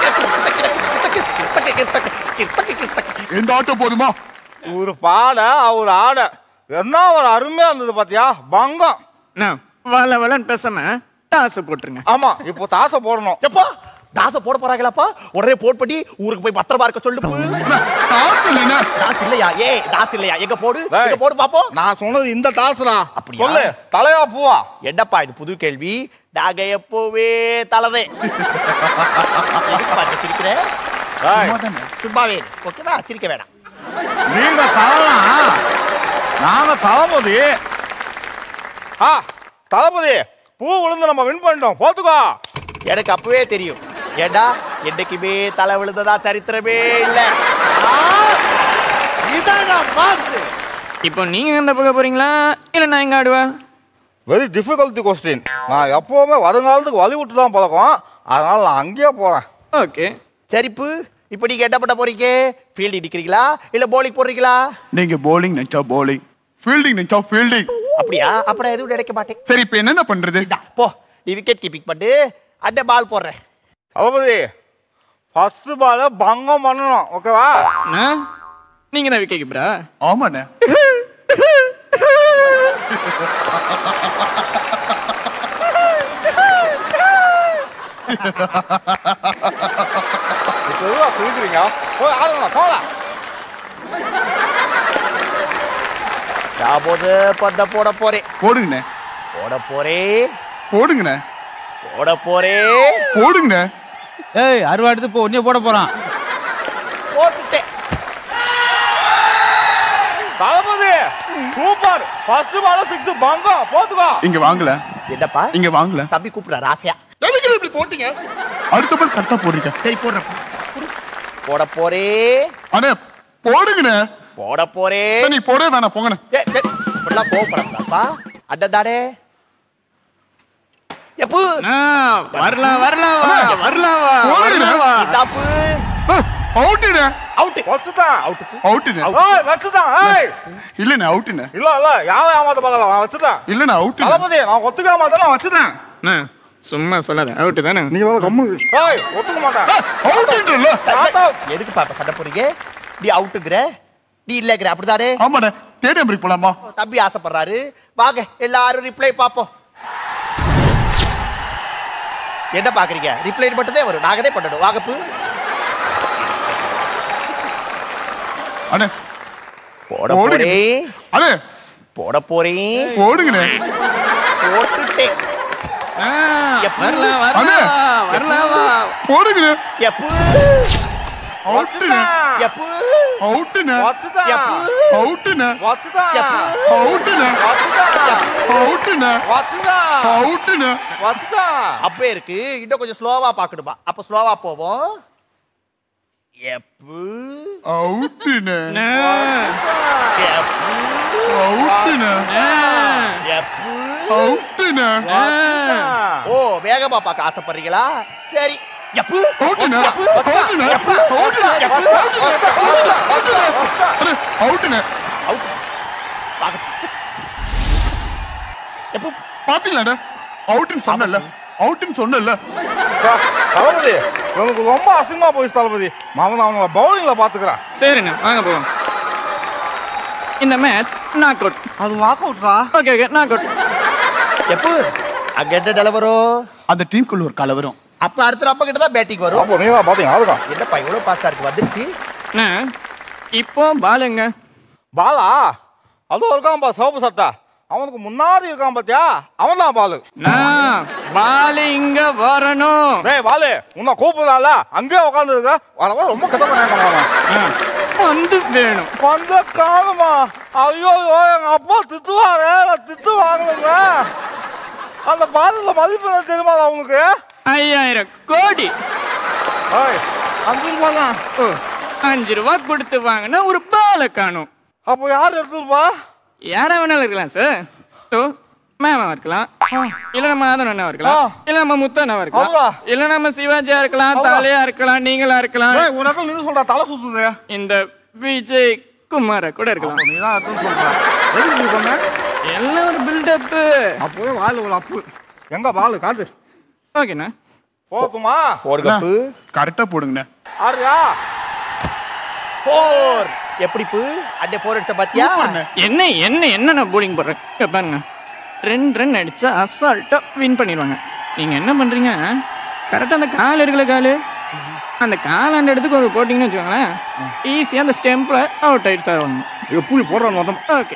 எந்த ஆட்டம் போதுமா ஒரு பாட அவர் ஆட என்ன ஒரு அருமையா இருந்தது பாத்தியா பங்கம் நான் வள வளன்னு பேசாம டாஸ் போட்டுருங்க ஆமா இப்போ தாசை போடணும் எப்பா தாச போட போறாங்களாப்பா உடனே போட் பண்ணி ஊருக்கு போய் பத்திரமா இருக்க சொல்லு தாஸ் இல்லையா ஏ தாஸ் இல்லையா எங்க போடு எங்க போடு பாப்போம் நான் சொன்னது இந்த டாஸ்ரா அப்படியா? சொல்லு தலையா பூவா என்னப்பா இது புது கேள்வி நாங்க எப்பவே தலதே சிரிக்கிற ஏய், சும்மாவே இரு. ஓகேவா சிரிக்க வேணாம் நீங்க தலலாம் நாங்க தளபதி ஆ தளபதி பூ விழுந்து நம்ம வின் பண்ணிட்டோம் போத்துக்கோ எனக்கு அப்பவே தெரியும் ஏண்டா என்னைக்குமே தலை விழுந்ததா சரித்திரமே இல்ல இதான் மாசு இப்போ நீங்க எந்த பக்கம் போறீங்களா இல்ல நான் எங்க ஆடுவேன் வெரி டிஃபிகல்ட்டி கொஸ்டின் நான் எப்பவுமே வருங்காலத்துக்கு வழி விட்டு தான் பழக்கம் அதனால நான் அங்கேயே போறேன் ஓகே சரிப்பு இப்போ நீங்க என்ன பண்ண போறீங்க ஃபீல்டிங் நிக்கிறீங்களா இல்ல bowling போடுறீங்களா நீங்க bowling நினைச்சா bowling ஃபீல்டிங் நினைச்சா ஃபீல்டிங் அப்படியா அப்ப நான் எதுவும் நினைக்க மாட்டேன் சரி இப்போ என்னென்ன பண்றது போ நீ விக்கெட் கீப்பிங் பண்ணு அந்த பால் போடுறேன் தளபதி ஃபர்ஸ்ட் பால பங்கம் பண்ணணும் ஓகேவா நான் நீங்க தான் விக்கெட் கீப்பரா ஆமாண்ணே இப்போ எதுவா சொல்லிக்கிறீங்க போய் ஆடுங்க போலாம் நான் போது பந்த போட போறேன் போடுங்கண்ணே போட போறேன் போடுங்கண்ணே போட போறேன் போடுங்கண்ணே ஏய் அருவா எடுத்து போ உடனே போட போறான் போட்டுட்டேன் தளபதி சூப்பர் ஃபர்ஸ்ட் பால சிக்ஸ் பங்கம் போத்துக்கோ இங்க வாங்கல என்னப்பா இங்க வாங்கல தம்பி கூப்பிடுறாரு ஆசையா இப்படி போட்டீங்க அடுத்த பால் கரெக்டா போடுறீங்க சரி போடுறேன் போட போறேன் அண்ணே போடுங்கண்ணே போட போறேன் சரி, நீ போடவே வேணாம் போங்கண்ணே ஏ, ஏ, இப்படிலாம் கோவப்படக்கூடாதுப்பா அண்ணன் தானே எப்போ வரலாம் வரலாம் வா வரலாம் வா வரலாம் வா தப்பு அவுட்டுண்ணே அவுட் வச்சுதான் அவுட் அவுட்டுண்ணே ஏய் வச்சுதான் ஏய் இல்லண்ணே அவுட்டுண்ணே இல்ல இல்ல யாரை ஏமாத்த பார்க்கலாம் நான் வச்சுதான் இல்லண்ணே அவுட்டு தளபதி நான் ஒத்துக்க மாட்டேன் நான் வச்சுதான் அண்ணா, சும்மா சொல்லாத அவுட்டு தானே நீ வேற கம்மு ஏய் ஒத்துக்க மாட்டேன் அவுட்டுன்றல தாத்தா எதுக்கு பாப்பா சண்டை போறீங்க நீ அவுட்டுங்கிற நீ இல்லங்கிற அப்படிதானே ஆமாண்ணே ஸ்டேடியம் பிரேக் போலாமா தம்பி ஆசைப்படுறாரு வாங்க எல்லாரும் ரிப்ளை பாப்போம் என்ன பாக்குறீங்க ரிப்ளை மட்டும்தான் வரும் நாங்க தான் பண்ணணும் வாங்கப்பு அண்ணே போட ஓடுங்க. போறேன் அண்ணே போட போறேன் ஓடுங்கண்ணே போட்டுட்டேன் எப்ப? வரலாம் அண்ணே. வரலாம் வரலாம் வா போடுங்கண்ணே எப்போ அவுட்டுண்ணே எப்போ அவுட்டுண்ணே வச்சுதான் அவுட்டுண்ணே வச்சுதான் அவுட்டுண்ணே அவுட்டுண்ணே வச்சுதான் அவுட்டுண்ணே வச்சுதான் அப்பே இருக்கு இன்னும் கொஞ்சம் ஸ்லோவா பாக்கணுமா அப்ப ஸ்லோவா போவோம் எப்போ அவுட்டுண்ணே எப்போ அவுட்டுண்ணே எப்போ அவுட்டுண்ணே ஓ வேகமா பார்க்க ஆசைப்படுறீங்களா சரி எப்போ அவுட்டுண்ணே எப்போ? அவுட்டுண்ணே எப்போ? அவுட்டுண்ணே எப்போ? அண்ணே அவுட்டுண்ணே எப்போ பாத்தீங்களாண்ணே அவுட்டுன்னு சொன்னல அவுட்டுன்னு சொன்னல தளபதி எனக்கு ரொம்ப அசிங்கமா போயிடுச்சு தளபதி மாமன் அவங்க பவுலிங்ல பாத்துக்கிறேன் சரிண்ணா வாங்க போவோம் இந்த மேட்ச் நாக் அவுட் அது வாக் அவுட்ரா ஓகே ஓகே நாக் அவுட் எப்போ அங்க என்ன நிலவரம் அந்த டீமுக்குள்ள ஒரு கலவரம் அப்ப அடுத்த அப்ப கிட்ட தான் பேட்டிங் வரும் அப்போ நீங்க பாத்தீங்க அதுதான் என்னப்பா இவ்வளவு பாஸ்டா இருக்கு வந்துருச்சு அண்ணா, இப்போ பாலுங்க பாலா அதுவும் இருக்கான்பா சிவப்பு சட்டை அவனுக்கு முன்னாடி இருக்கான் பாத்தியா அவன் தான் பாலு நான் பாலு இங்க வரணும் டேய் பாலு உன்னை கூப்பிடலாம்ல அங்கேயே உட்காந்து இருக்க வர வர ரொம்ப கதை பண்ணாங்க வந்து வேணும் வந்த காலமா ஐயோ ஐயோ, எங்க அப்பா திட்டுவாரு நான் திட்டு வாங்கணுங்க அந்த பாலுல மதிப்பு என்ன தெரியுமா அவனுக்கு ஐயாயிரம் கோடி ஏய், அஞ்சு ரூபா தான் ஓ அஞ்சு ரூபா கொடுத்து வாங்கினா ஒரு பாலை காணும் அப்போ யார் எடுத்துருப்பா யாரா வேணாலும் இருக்கலாம் சார் ஓ மேமா இருக்கலாம் இல்ல நம்ம ஆதன் அண்ணா இருக்கலாம் இல்ல நம்ம முத்து அண்ணா இருக்கலாம் அவ்வளோ. இல்ல நம்ம சிவாஜியா இருக்கலாம் அவ்வளோ. தாலியா இருக்கலாம் நீங்களா இருக்கலாம் ஏய், ஒரு இடத்துல நின்று சொல்ற தலை சுத்துது இந்த விஜய் குமார கூட இருக்கலாம் நீ தான் எடுத்துன்னு சொல்ற எதுக்கு நீ பண்ண எல்லாம் ஒரு பில்டப் அப்போவே வாயில் ஒரு அப்பு எங்க பாலு காத்து ஓகேண்ணா போகுமா போடுகப்பு கரெக்டா போடுங்கண்ணே ஆறியா போர் எப்படி பு அண்டே போர் அடிச்ச பாத்தியா என்ன என்ன என்ன நான் போலிங் போடுறேன் இங்க பாருங்க ரெண்டு ரன் அடிச்சா அசால்ட்டா வின் பண்ணிடுவாங்க நீங்க என்ன பண்றீங்க கரெக்டா அந்த கால் இருக்குல்ல காலு அந்த கால் அந்த இடத்துக்கு ஒரு போட்டிங்கன்னு வச்சுக்கோங்களேன் ஈஸியாக அந்த ஸ்டெம்பில் அவுட் ஆயிடுச்சு ஆவாங்க எப்படி போடுறான்னு மொத்தம் ஓகே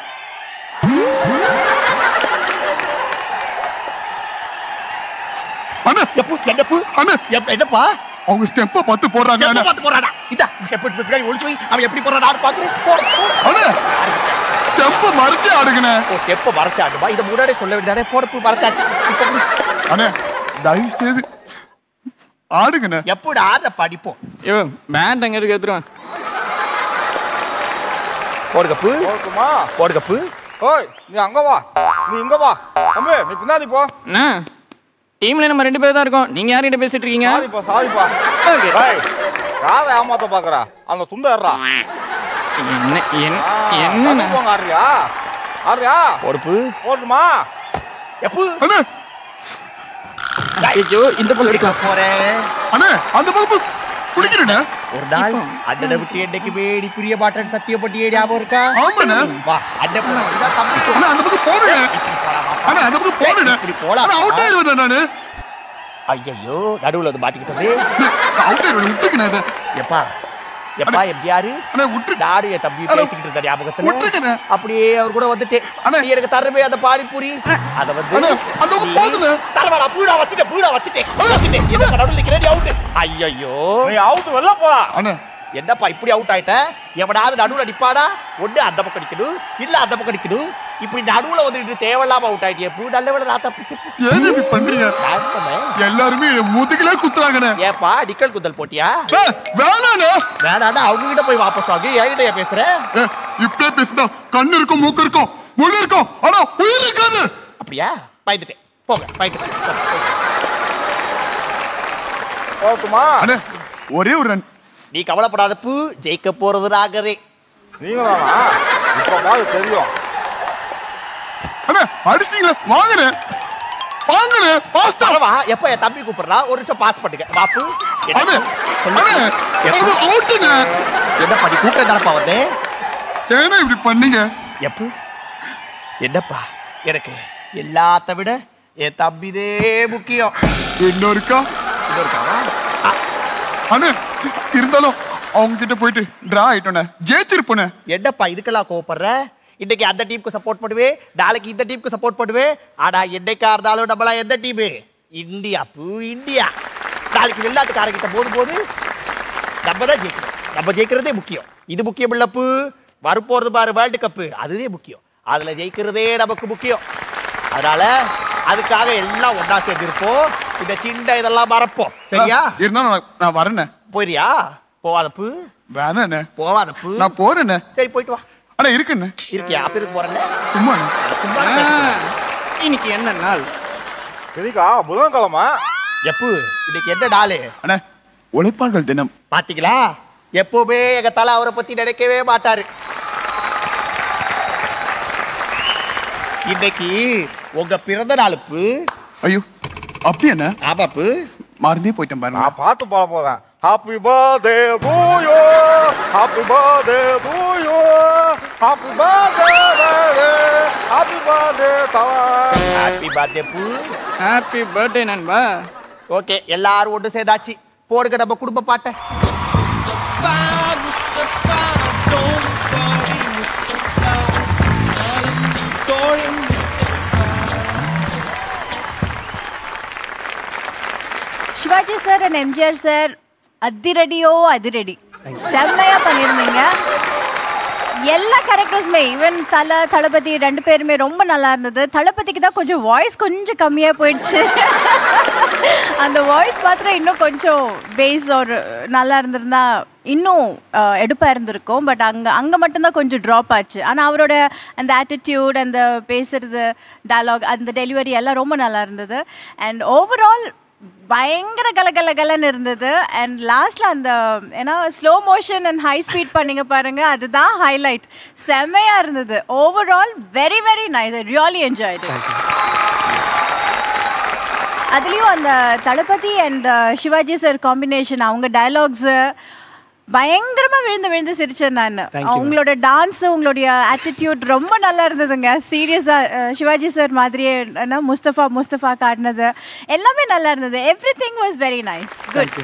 அண்ணா எப்போ என்னப்பு அண்ணா எப்- என்னப்பா அவங்க ஸ்டெப்பை பார்த்து போடுறாங்க எப்ப அண்ணா பார்த்து போறாடா இதா ஸ்டெப் எடுத்து பின்னாடி ஒளிச்சு வை அவன் எப்படி போறான் ஆடு பாக்குறேன் போ, போ. அண்ணா ஸ்டெப்பை மறைச்சு ஆடுங்கண்ணே ஓ ஸ்டெப் மறைச்சாடுமா இதை முன்னாடியே சொல்ல வேண்டியதானே போடப்பு மறைச்சாச்சு இப்போ புடி. அண்ணே தயவு செய்து ஆடுங்கண்ணே எப்படி ஆட படிப்போம் ஐயோ பேட் அங்கே இருக்கு எடுத்துருவான் போடு கப்பு போட்டுமா போடு கப்பு ஓய் நீ அங்க வா நீ இங்க வா தம்பி நீ பின்னாடி போ அண்ணா டீம்ல நம்ம ரெண்டு பேர் தான் இருக்கோம் நீங்க யார்கிட்ட பேசிட்டு இருக்கீங்க சாரிப்பா சாரிப்பா ஓகே ஏய் யாரை ஏமாத்த பாக்குறா அந்த துண்ட ஏறா என்ன என்ன என்னண்ணா போங்க ஆறியா ஆறியா பொறுப்பு போட்டுமா எப்போ அண்ணே ஐயோ இந்த பக்கம் எடுக்கலாம் போறேன் அண்ணே அந்த பக்கம் குடிக்கிறேண்ணே ஒரு நாள் அண்ணனை விட்டு என்னைக்கு வேடி புரிய மாட்டேன்னு சத்தியப்பட்டி ஞாபகம் இருக்கா ஆமாண்ணே வா அண்ணன் போனா இதான் தம்பி அண்ணா அந்த பக்கம் போடுங்க அண்ணா அந்த பக்கம் போடுங்க இப்படி போலாம். அண்ணா அவுட் ஆயிருவேன் நானு ஐயோ நடுவுல வந்து மாட்டிக்கிட்டோமே அவுட் ஆயிருவேன் விட்டுக்கண்ணே இதை எப்பா எப்பா எம்ஜிஆர் அண்ணா விட்டு நாடு என் தம்பி அண்ணா, பேசிக்கிட்டு இருந்த ஞாபகத்துல விட்டுருக்கண்ணே. அப்படியே அவர் கூட வந்துட்டேன் அண்ணா. நீ எனக்கு தரவே அந்த பானிபூரி அத வந்து அண்ணா, அந்த பக்கம் போதுண்ணே. தரவாடா பூடா வச்சுட்டேன் பூடா வச்சுட்டேன் வச்சுட்டேன் என்ன நடுவுல நிக்கிறேன் அவுட் ஐயோ நீ அவுட் வெளில போடா அண்ணா என்னப்பா இப்படி அவுட் ஆயிட்ட எவனாவது நடுவுல நிப்பாடா ஒண்ணு அந்த பக்கம் நிக்கணும் இல்ல அந்த பக்கம் நிக்கணும் இப்படி நடுவுல வந்துட்டு தேவையில்லாம அவுட் ஆயிட்டியே பூ நல்ல வேலை நான் தப்பிச்சு ஏன் இப்படி பண்றீங்க எல்லாருமே முதுகிலே குத்துறாங்கண்ணே ஏப்பா நிக்கல் குந்தல் போட்டியா ஏய், வேணாண்ணே வேணாடா அவங்க கிட்ட போய் வாபஸ் வாங்க என்கிட்ட பேசுற ஏய், இப்படியே பேசுதா கண்ணு இருக்கும் மூக்கு இருக்கும் முள்ளு இருக்கும் ஆனா உயிர் இருக்காது அப்படியா பயந்துட்டேன் போங்க போயிட்டு போகட்டுமா அண்ணே ஒரே ஒரு ரன் நீ கவலைப்படாத பூ ஜெயிக்க போறது நாகரே நீங்க தானா இப்ப பாரு தெரியும் அண்ணே அடிச்சீங்களே வாங்கண்ணே வாங்கண்ணே பாஸ்டா வா எப்ப என் தம்பி கூப்பிடுறா ஒரு நிமிஷம் பாஸ் பண்ணுங்க வாப்பு அண்ணே அண்ணே எனக்கு ஓட்டுண்ணே என்ன பண்ணி கூப்பிட்டு தானப்பா வந்தேன் ஏன்னா இப்படி பண்ணீங்க எப்போ என்னப்பா எனக்கு எல்லாத்த விட என் தம்பிதே முக்கியம் இன்னொருக்கா இன்னொருக்காவா அண்ணே இருந்தாலும் அவங்க கிட்ட போயிட்டு டிரா ஆயிட்டோண்ணே ஜெயிச்சிருப்போண்ணே என்னப்பா இதுக்கெல்லாம் கோவப்படுற இன்னைக்கு அந்த டீமுக்கு சப்போர்ட் பண்ணுவேன் நாளைக்கு இந்த டீமுக்கு சப்போர்ட் பண்ணுவேன் ஆனா என்னைக்கா இருந்தாலும் நம்மளாம் எந்த டீமு இந்தியா பூ இந்தியா நாளைக்கு வெளிநாட்டுக்காரங்கிட்ட போது போது நம்ம தான் ஜெயிக்கணும் நம்ம ஜெயிக்கிறதே முக்கியம் இது முக்கியம் இல்ல பூ வரப்போறது பாரு வேர்ல்டு கப்பு அதுவே முக்கியம் அதுல ஜெயிக்கிறதே நமக்கு முக்கியம் அதனால அதுக்காக எல்லாம் ஒண்ணா சேர்ந்து இருப்போம் இந்த சின்ன இதெல்லாம் மறப்போம் சரியா இருந்தாலும் நான் நான் வரேண்ணே போயிரியா போவாத பூ வேணாண்ணே போவாத பூ நான் போறேண்ணே சரி போயிட்டு வா அண்ணா இருக்குண்ணே இருக்கியா அப்ப இருக்கு போறேன் சும்மாண்ணே சும்மா இன்னைக்கு என்ன நாள் எதுக்கா புதன்கிழமை எப்போ இன்னைக்கு என்ன நாளு அண்ணே உழைப்பாளர்கள் தினம் பாத்தீங்களா எப்பவுமே எங்க தலை அவரை பத்தி நினைக்கவே மாட்டாரு இன்னைக்கு உங்க பிறந்த நாளுப்பு ஐயோ அப்படி என்ன ஆமாப்பு மறந்தே போயிட்டேன் பாருங்க நான் பார்த்து பாட போறேன் happy birthday to you happy birthday to you happy birthday happy birthday தவா ஹாப்பி பர்த்டே பூ ஹாப்பி பர்த்டே நண்பா ஓகே எல்லாரும் ஒன்று சேர்ந்தாச்சு போடுங்க நம்ம குடும்ப பாட்டை Sivaji sir and MGR sir அதிரடியோ அதிரடி செம்மையா பண்ணியிருந்தீங்க எல்லா கேரக்டர்ஸுமே ஈவன் தலை தளபதி ரெண்டு பேருமே ரொம்ப நல்லா இருந்தது தளபதிக்கு தான் கொஞ்சம் வாய்ஸ் கொஞ்சம் கம்மியாக போயிடுச்சு அந்த வாய்ஸ் மாத்திரம் இன்னும் கொஞ்சம் பேஸ் ஒரு நல்லா இருந்திருந்தா இன்னும் அஹ், எடுப்பா இருந்திருக்கும் பட் அங்கே அங்கே மட்டும்தான் கொஞ்சம் ட்ராப் ஆச்சு ஆனால் அவரோட அந்த ஆட்டிடியூட் அந்த பேசுறது டயலாக் அந்த டெலிவரி எல்லாம் ரொம்ப நல்லா இருந்தது அண்ட் ஓவரால் பயங்கர கலகல கலன்னு இருந்தது அண்ட் லாஸ்ட்ல அந்த ஏன்னா slow motion and high speed பண்ணீங்க பாருங்க அதுதான் ஹைலைட் செம்மையா இருந்தது overall very very nice I really enjoy அதுலேயும் அந்த Thalapathy and Sivaji sir combination அவங்க டயலாக்ஸு பயங்கரமா விழுந்து விழுந்து சிரிச்சேன் நான் Thank you, உங்களோட டான்ஸ் உங்களுடைய ஆட்டிடியூட் ரொம்ப நல்லா இருந்ததுங்க சீரியஸா சிவாஜி சார் மாதிரியே என்ன முஸ்தபா முஸ்தபா காட்டினது எல்லாமே நல்லா இருந்தது everything was very nice good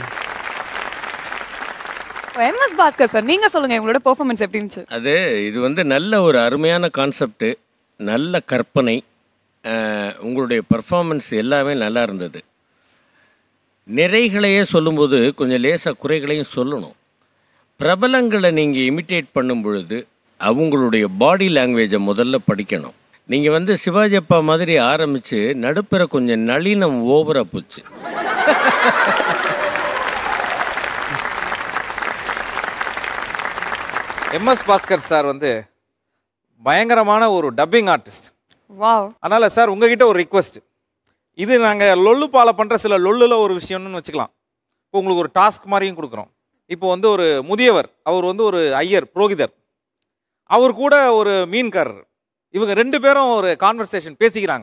MS Bhaskar sir நீங்க சொல்லுங்க உங்களோட பெர்ஃபார்மன்ஸ் எப்படி இருந்துச்சு அது இது வந்து நல்ல ஒரு அருமையான கான்செப்ட்டு நல்ல கற்பனை அஹ், உங்களுடைய பர்ஃபார்மன்ஸ் எல்லாமே நல்லா இருந்தது நிறைகளையே சொல்லும்போது கொஞ்சம் லேசாக குறைகளையும் சொல்லணும் பிரபலங்களை நீங்கள் இமிட்டேட் பண்ணும் பொழுது அவங்களுடைய பாடி லாங்குவேஜை முதல்ல படிக்கணும் நீங்கள் வந்து சிவாஜி அப்பா மாதிரி ஆரம்பித்து நடுப்புற கொஞ்சம் நளினம் ஓவராக போச்சு எம்எஸ் பாஸ்கர் சார் வந்து பயங்கரமான ஒரு டப்பிங் ஆர்டிஸ்ட் வாவ் அதனால சார் உங்ககிட்ட ஒரு ரிக்வெஸ்ட் இது நாங்கள் லொல்லு பாலை பண்ணுற சில லொல்லுல ஒரு விஷயம்னு வச்சுக்கலாம் இப்போ உங்களுக்கு ஒரு டாஸ்க் மாதிரியும் கொடுக்குறோம் இப்போ வந்து ஒரு முதியவர் அவர் வந்து ஒரு ஐயர் புரோகிதர் அவர் கூட ஒரு மீன்காரர் இவங்க ரெண்டு பேரும் ஒரு கான்வர்சேஷன் பேசிக்கிறாங்க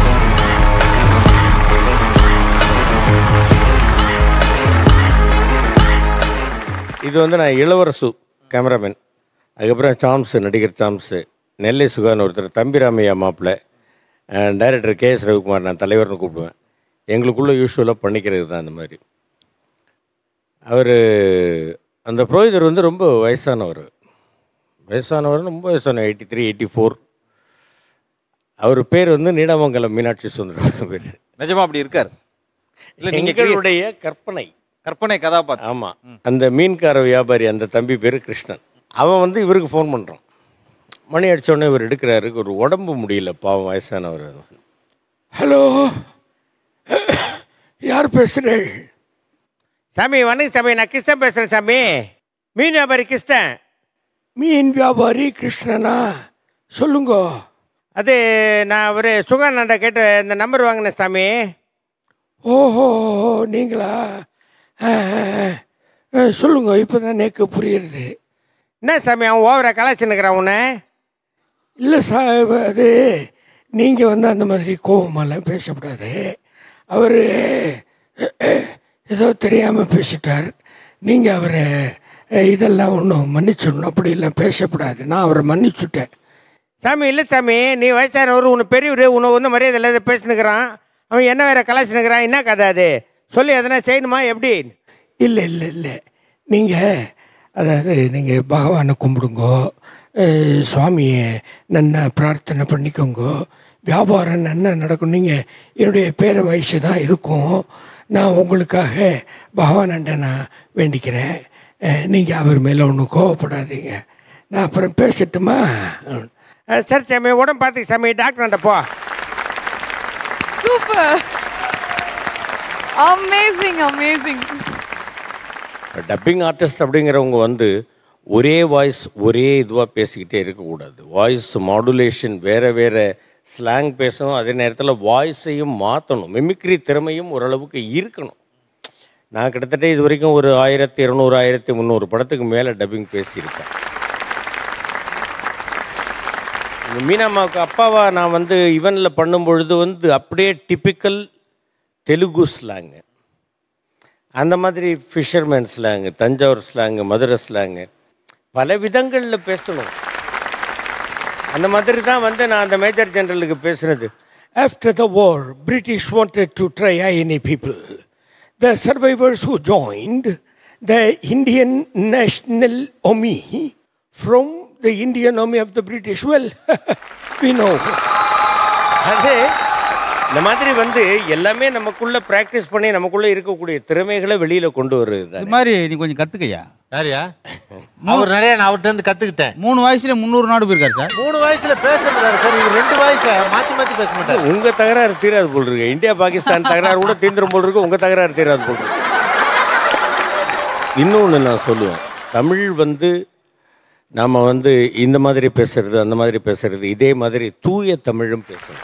இது வந்து நான் இளவரசு கேமராமேன் அதுக்கப்புறம் சாம்ஸு நடிகர் சாம்ஸு நெல்லை சுகான்னு ஒருத்தர் தம்பிராமையா மாப்பிள்ளை டைரக்டர் கே எஸ் ரவிக்குமார் நான் தலைவர்னு கூப்பிடுவேன் எங்களுக்குள்ளே யூஸ்வலாக பண்ணிக்கிறது தான் அந்த மாதிரி அவர் அந்த புரோகிதர் வந்து ரொம்ப வயசானவர் வயசானவர் ரொம்ப வயசான எயிட்டி த்ரீ எயிட்டி ஃபோர் அவர் பேர் வந்து நீடாமங்கலம் மீனாட்சி சுந்தரம் பேர் நிஜமா அப்படி இருக்கார் இல்ல நீங்க எங்களுடைய கற்பனை கற்பனை கதாபாத்திரம் ஆமாம் அந்த மீன்கார வியாபாரி அந்த தம்பி பேர் கிருஷ்ணன் அவன் வந்து இவருக்கு ஃபோன் பண்ணுறான் மணி அடிச்ச உடனே இவர் எடுக்கிறாரு ஒரு உடம்பு முடியல பாவம் வயசானவர் ஹலோ யார் பேசுகிறேன் சாமி வணக்கம் சாமி நான் கிருஷ்ணன் பேசுகிறேன் சாமி மீன் வியாபாரி கிருஷ்ணன் மீன் வியாபாரி கிருஷ்ணனா சொல்லுங்க அது நான் ஒரு சுகானண்ட கேட்டு இந்த நம்பர் வாங்கினேன் சாமி ஓஹோ நீங்களா ஆ, ஆ, ஆ, சொல்லுங்க இப்போ தான் எனக்கு புரியுறது என்ன சாமி அவன் ஓவரா கலாச்சின்னுக்கிறான் உன்னை இல்லை சார் அது நீங்கள் வந்து அந்த மாதிரி கோவமெல்லாம் பேசக்கூடாது அவர் ஏதோ தெரியாமல் பேசிட்டார் நீங்கள் அவரை அஹ், இதெல்லாம் ஒன்றும் மன்னிச்சிடணும் அப்படிலாம் பேசக்கூடாது நான் அவரை மன்னிச்சுட்டேன் சாமி இல்லை சாமி நீ வயசானவர் உன்னை பெரியவர் உன்னை வந்து மரியாதை இல்லாத பேசினுக்கிறான் அவன் என்ன வேற கலாச்சினுக்கிறான் என்ன கதை அது சொல்லி எதனா செய்யணுமா எப்படி இல்லை இல்லை இல்லை நீங்கள் அதாவது நீங்கள் பகவானை கும்பிடுங்கோ அஹ், சுவாமியை நன்னா பிரார்த்தனை பண்ணிக்கோங்கோ வியாபாரம் நன்னா நடக்கும் நீங்கள் என்னுடைய பேர வயசு தான் இருக்கும் நான் உங்களுக்காக பகவானண்ட நான் வேண்டிக்கிறேன் நீங்கள் அவர் மேலே ஒன்றும் கோவப்படாதீங்க நான் அப்புறம் பேசட்டுமா அஹ், சரி சாமி உடம்பு பார்த்துக்க சாமி டாக்டர்கிட்ட போ super amazing amazing dubbing artist அப்படிங்கிறவங்க வந்து ஒரே வாய்ஸ் ஒரே இதுவாக பேசிக்கிட்டே இருக்கக்கூடாது வாய்ஸ் மாடுலேஷன் வேறு வேறு ஸ்லாங் பேசணும் அதே நேரத்தில் வாய்ஸையும் மாற்றணும் மிமிக்ரி திறமையும் ஓரளவுக்கு இருக்கணும் நான் கிட்டத்தட்ட இது வரைக்கும் ஒரு ஆயிரத்தி இரநூறு ஆயிரத்தி முந்நூறு படத்துக்கு மேலே டப்பிங் பேசியிருக்கேன் இந்த மீனாமாவுக்கு அப்பாவா நான் வந்து இவனில் பண்ணும் பொழுது வந்து அப்படியே டிப்பிக்கல் தெலுங்கு ஸ்லாங்கு அந்த மாதிரி fisherman slang Thanjavur slang Madurai slang பல விதங்களில் பேசணும் அந்த மாதிரி தான் வந்து நான் அந்த மேஜர் ஜெனரலுக்கு பேசுனது After the war, British wanted to try INA people. The survivors who joined the Indian National Army from the Indian Army of the British, well, we know. அது இந்த மாதிரி வந்து எல்லாமே நமக்குள்ள ப்ராக்டிஸ் பண்ணி நமக்குள்ள இருக்கக்கூடிய திறமைகளை வெளியில கொண்டு வருது இது மாதிரி நீ கொஞ்சம் கத்துக்கையா யாரியா அவர் நிறைய நான் அவர்கிட்ட இருந்து கத்துக்கிட்டேன் மூணு வயசுல முந்நூறு நாடு போயிருக்காரு சார் மூணு வயசுல பேசுறாரு சார் இவர் ரெண்டு வயசை மாத்தி மாத்தி பேச மாட்டாரு உங்க தகராறு தீராது போல் இருக்கு இந்தியா பாகிஸ்தான் தகராறு கூட தீந்துரும் போல் இருக்கு உங்க தகராறு தீராது போல் இருக்கு இன்னொன்று நான் சொல்லுவேன் தமிழ் வந்து நாம் வந்து இந்த மாதிரி பேசுறது அந்த மாதிரி பேசுறது இதே மாதிரி தூய தமிழும் பேசணும்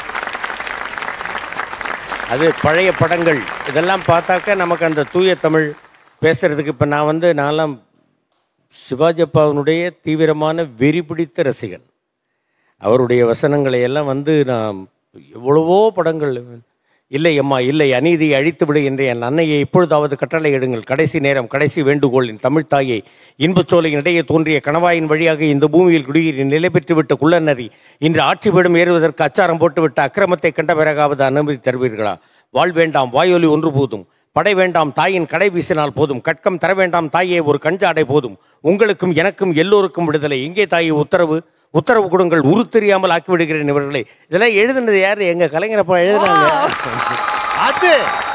அது பழைய படங்கள் இதெல்லாம் பார்த்தாக்க நமக்கு அந்த தூய தமிழ் பேசுறதுக்கு இப்போ நான் வந்து நான்லாம் சிவாஜி அப்பாவினுடைய தீவிரமான வெறி பிடித்த ரசிகன் அவருடைய வசனங்களை எல்லாம் வந்து நான் எவ்வளவோ படங்கள் இல்லை அம்மா இல்லை அநீதியை அழித்து விடு என்ற என் அன்னையை இப்பொழுதாவது கட்டளை எடுங்கள் கடைசி நேரம் கடைசி வேண்டுகோள் என் தமிழ் தாயை இன்பச்சோலையின் இடையே தோன்றிய கணவாயின் வழியாக இந்த பூமியில் குடியேறி நிலை பெற்றுவிட்ட குள்ளநரி இன்று ஆட்சி பீடம் ஏறுவதற்கு அச்சாரம் போட்டுவிட்ட அக்கிரமத்தை கண்ட பிறகாவது அனுமதி தருவீர்களா வாழ் வேண்டாம் வாயொலி ஒன்று போதும் படை வேண்டாம் தாயின் கடை வீசினால் போதும் கட்கம் தர வேண்டாம் தாயே ஒரு கஞ்சாடை போதும் உங்களுக்கும் எனக்கும் எல்லோருக்கும் விடுதலை எங்கே தாயே உத்தரவு உத்தரவு கொடுங்கள் உரு தெரியாமல் ஆக்கி விடுகிறேன் இவர்களை இதெல்லாம் எழுதுனது யாரு எங்க கலைஞரப்பா எழுதுனாங்க அது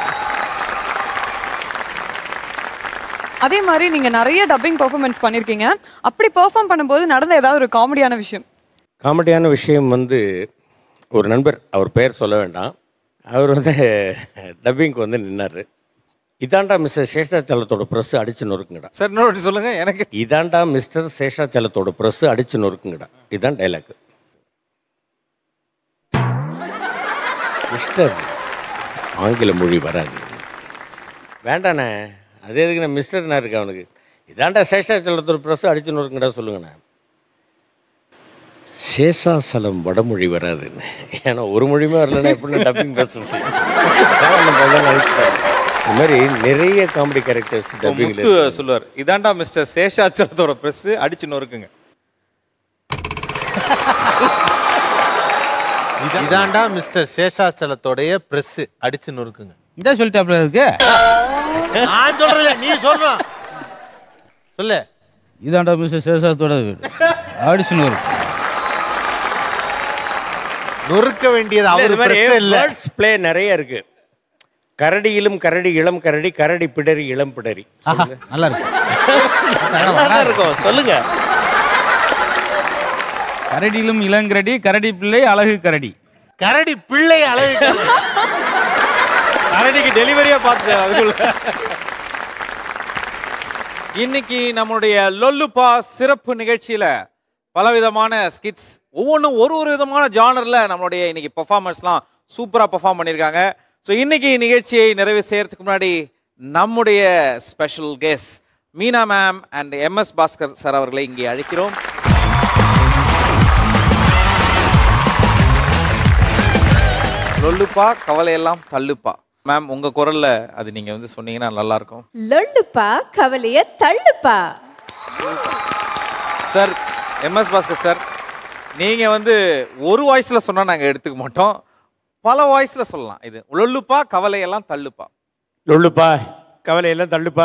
அதே மாதிரி நீங்க நிறைய டப்பிங் பெர்ஃபார்மன்ஸ் பண்ணிருக்கீங்க அப்படி பெர்ஃபார்ம் பண்ணும்போது நடந்த ஏதாவது ஒரு காமெடியான விஷயம் காமெடியான விஷயம் வந்து ஒரு நண்பர் அவர் பெயர் சொல்ல வேண்டாம் அவர் வந்து டப்பிங்க்கு வந்து நின்னார் இதாண்டா மிஸ்டர் சேஷாச்சலத்தோட ப்ரெஸ் அடிச்சு நொறுக்குங்கடா சார் இன்னொரு சொல்லுங்க எனக்கு இதாண்டா மிஸ்டர் சேஷாச்சலத்தோட ப்ரெஸ் அடிச்சு நொறுக்குங்கடா இதுதான் டைலாக் மிஸ்டர் ஆங்கில மொழி வராது வேண்டாண்ணே அது எதுக்கு நான் மிஸ்டர்னா இருக்கு அவனுக்கு இதாண்டா சேஷாச்சலத்தோட ப்ரெஸ் அடிச்சு நொறுக்குங்கடா சொல்லுங்கண்ணே சேஷாசலம் வடமொழி வராதுன்னு ஏன்னா ஒரு மொழியுமே வரலன்னா எப்படி டப்பிங் பேசுறது அதான் நம்ம எல்லாம் நினைச்சிட்டோம். இந்த மாதிரி நிறைய காமெடி கேரக்டர்ஸ் டப்பிங்ல முத்து சொல்லுவார் இதாண்டா மிஸ்டர் சேஷாச்சலத்தோட பிரஸ் அடிச்சு நொறுக்குங்க இதாண்டா மிஸ்டர் சேஷாச்சலத்தோடைய பிரஸ் அடிச்சு நொறுக்குங்க இதான் சொல்லிட்டாப்ல இருக்கு நான் சொல்றேன் நீ சொல்றான் சொல்லு இதாண்டா மிஸ்டர் சேஷாத்தோட வீடு அடிச்சுன்னு வரும் நொறுக்க வேண்டியது இல்ல, அவர் இது மாதிரி பிரஸ் இல்ல வேர்ட்ஸ் ப்ளே நிறைய இருக்கு கரடியிலும் கரடி இளம் கரடி கரடி பிடரி இளம் பிடரி நல்லா இருக்கு நல்லா தான் இருக்கும் சொல்லுங்க கரடியிலும் இளங்கரடி கரடி பிள்ளை அழகு கரடி கரடி பிள்ளை அழகு கரடிக்கு டெலிவரியா பார்த்து அதுக்குள்ள இன்னைக்கு நம்மளுடைய லொல்லுப்பா சிறப்பு நிகழ்ச்சியில பலவிதமான ஸ்கிட்ஸ் ஒவ்வொன்றும் ஒரு ஒரு விதமான ஜானரில் நம்மளுடைய இன்னைக்கு பெர்ஃபார்மன்ஸ்லாம் சூப்பராக பெர்ஃபார்ம் பண்ணியிருக்காங்க ஸோ இன்னைக்கு நிகழ்ச்சியை நிறைவு செய்யறதுக்கு முன்னாடி நம்முடைய special guest Meena ma'am and MS Bhaskar sir அவர்களை இங்கே அழைக்கிறோம் லொல்லுப்பா கவலையெல்லாம் தள்ளுப்பா மேம் உங்க குரல்ல அது நீங்க வந்து சொன்னீங்கன்னா நல்லா இருக்கும் லொல்லுப்பா கவலைய தள்ளுப்பா சார் எம்எஸ் பாஸ்கர் சார் நீங்க வந்து ஒரு வாய்ஸ்ல சொன்னா நாங்க எடுத்துக்க மாட்டோம் பல வாய்ஸ்ல சொல்லலாம் இது லொல்லுப்பா கவலையெல்லாம் தள்ளுப்பா லொல்லுப்பா கவலையெல்லாம் தள்ளுப்பா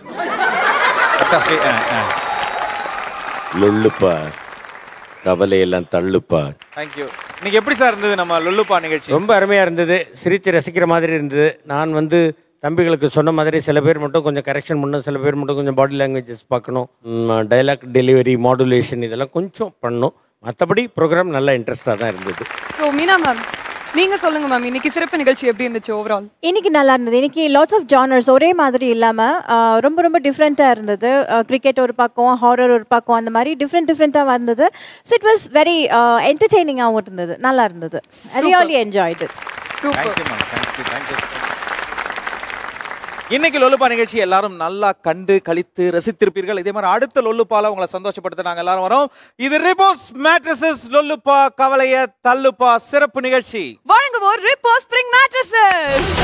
லொல்லுப்பா கவலையெல்லாம் தள்ளுப்பா தேங்க்யூ இன்னைக்கு எப்படி சார் இருந்தது நம்ம லொல்லுப்பா நிகழ்ச்சி ரொம்ப அருமையாக இருந்தது சிரித்து ரசிக்கிற மாதிரி இருந்தது நான் வந்து தம்பிகளுக்கு சொன்ன மாதிரி சில பேர் மட்டும் கொஞ்சம் கரெக்ஷன் பண்ணணும் சில பேர் மட்டும் கொஞ்சம் பாடி லாங்குவேஜஸ் பார்க்கணும் டைலாக் டெலிவரி மாடுலேஷன் இதெல்லாம் கொஞ்சம் பண்ணணும் மற்றபடி ப்ரோக்ராம் நல்லா இன்ட்ரெஸ்டாக தான் இருந்தது ஸோ மீனா மேம் நீங்க சொல்லுங்க மேம் இன்னைக்கு சிறப்பு நிகழ்ச்சி எப்படி இருந்துச்சு ஓவரால் இன்னைக்கு நல்லா இருந்தது இன்னைக்கு லாட்ஸ் ஆஃப் ஜானர்ஸ் ஒரே மாதிரி இல்லாமல் ரொம்ப ரொம்ப டிஃப்ரெண்ட்டாக இருந்தது கிரிக்கெட் ஒரு பக்கம் ஹாரர் ஒரு பக்கம் அந்த மாதிரி டிஃப்ரெண்ட் டிஃப்ரெண்ட்டாக இருந்தது ஸோ இட் வாஸ் வெரி என்டர்டெய்னிங்காகவும் இருந்தது நல்லா இருந்தது really enjoy it thank you ma'am thank you thank you இன்னைக்கு லொல்லுப்பா நிகழ்ச்சி எல்லாரும் நல்லா கண்டு கழித்து ரசித்திருப்பீர்கள் இதே மாதிரி அடுத்த லொல்லுப்பால உங்களை சந்தோஷப்படுத்த நாங்க எல்லாரும் வரோம் இது ரிபோஸ் மேட்ரஸஸ் லொல்லுப்பா கவலைய தள்ளுப்பா சிறப்பு நிகழ்ச்சி வழங்குவோர் ரிப்போ ஸ்ப்ரிங் மேட்ரஸஸ்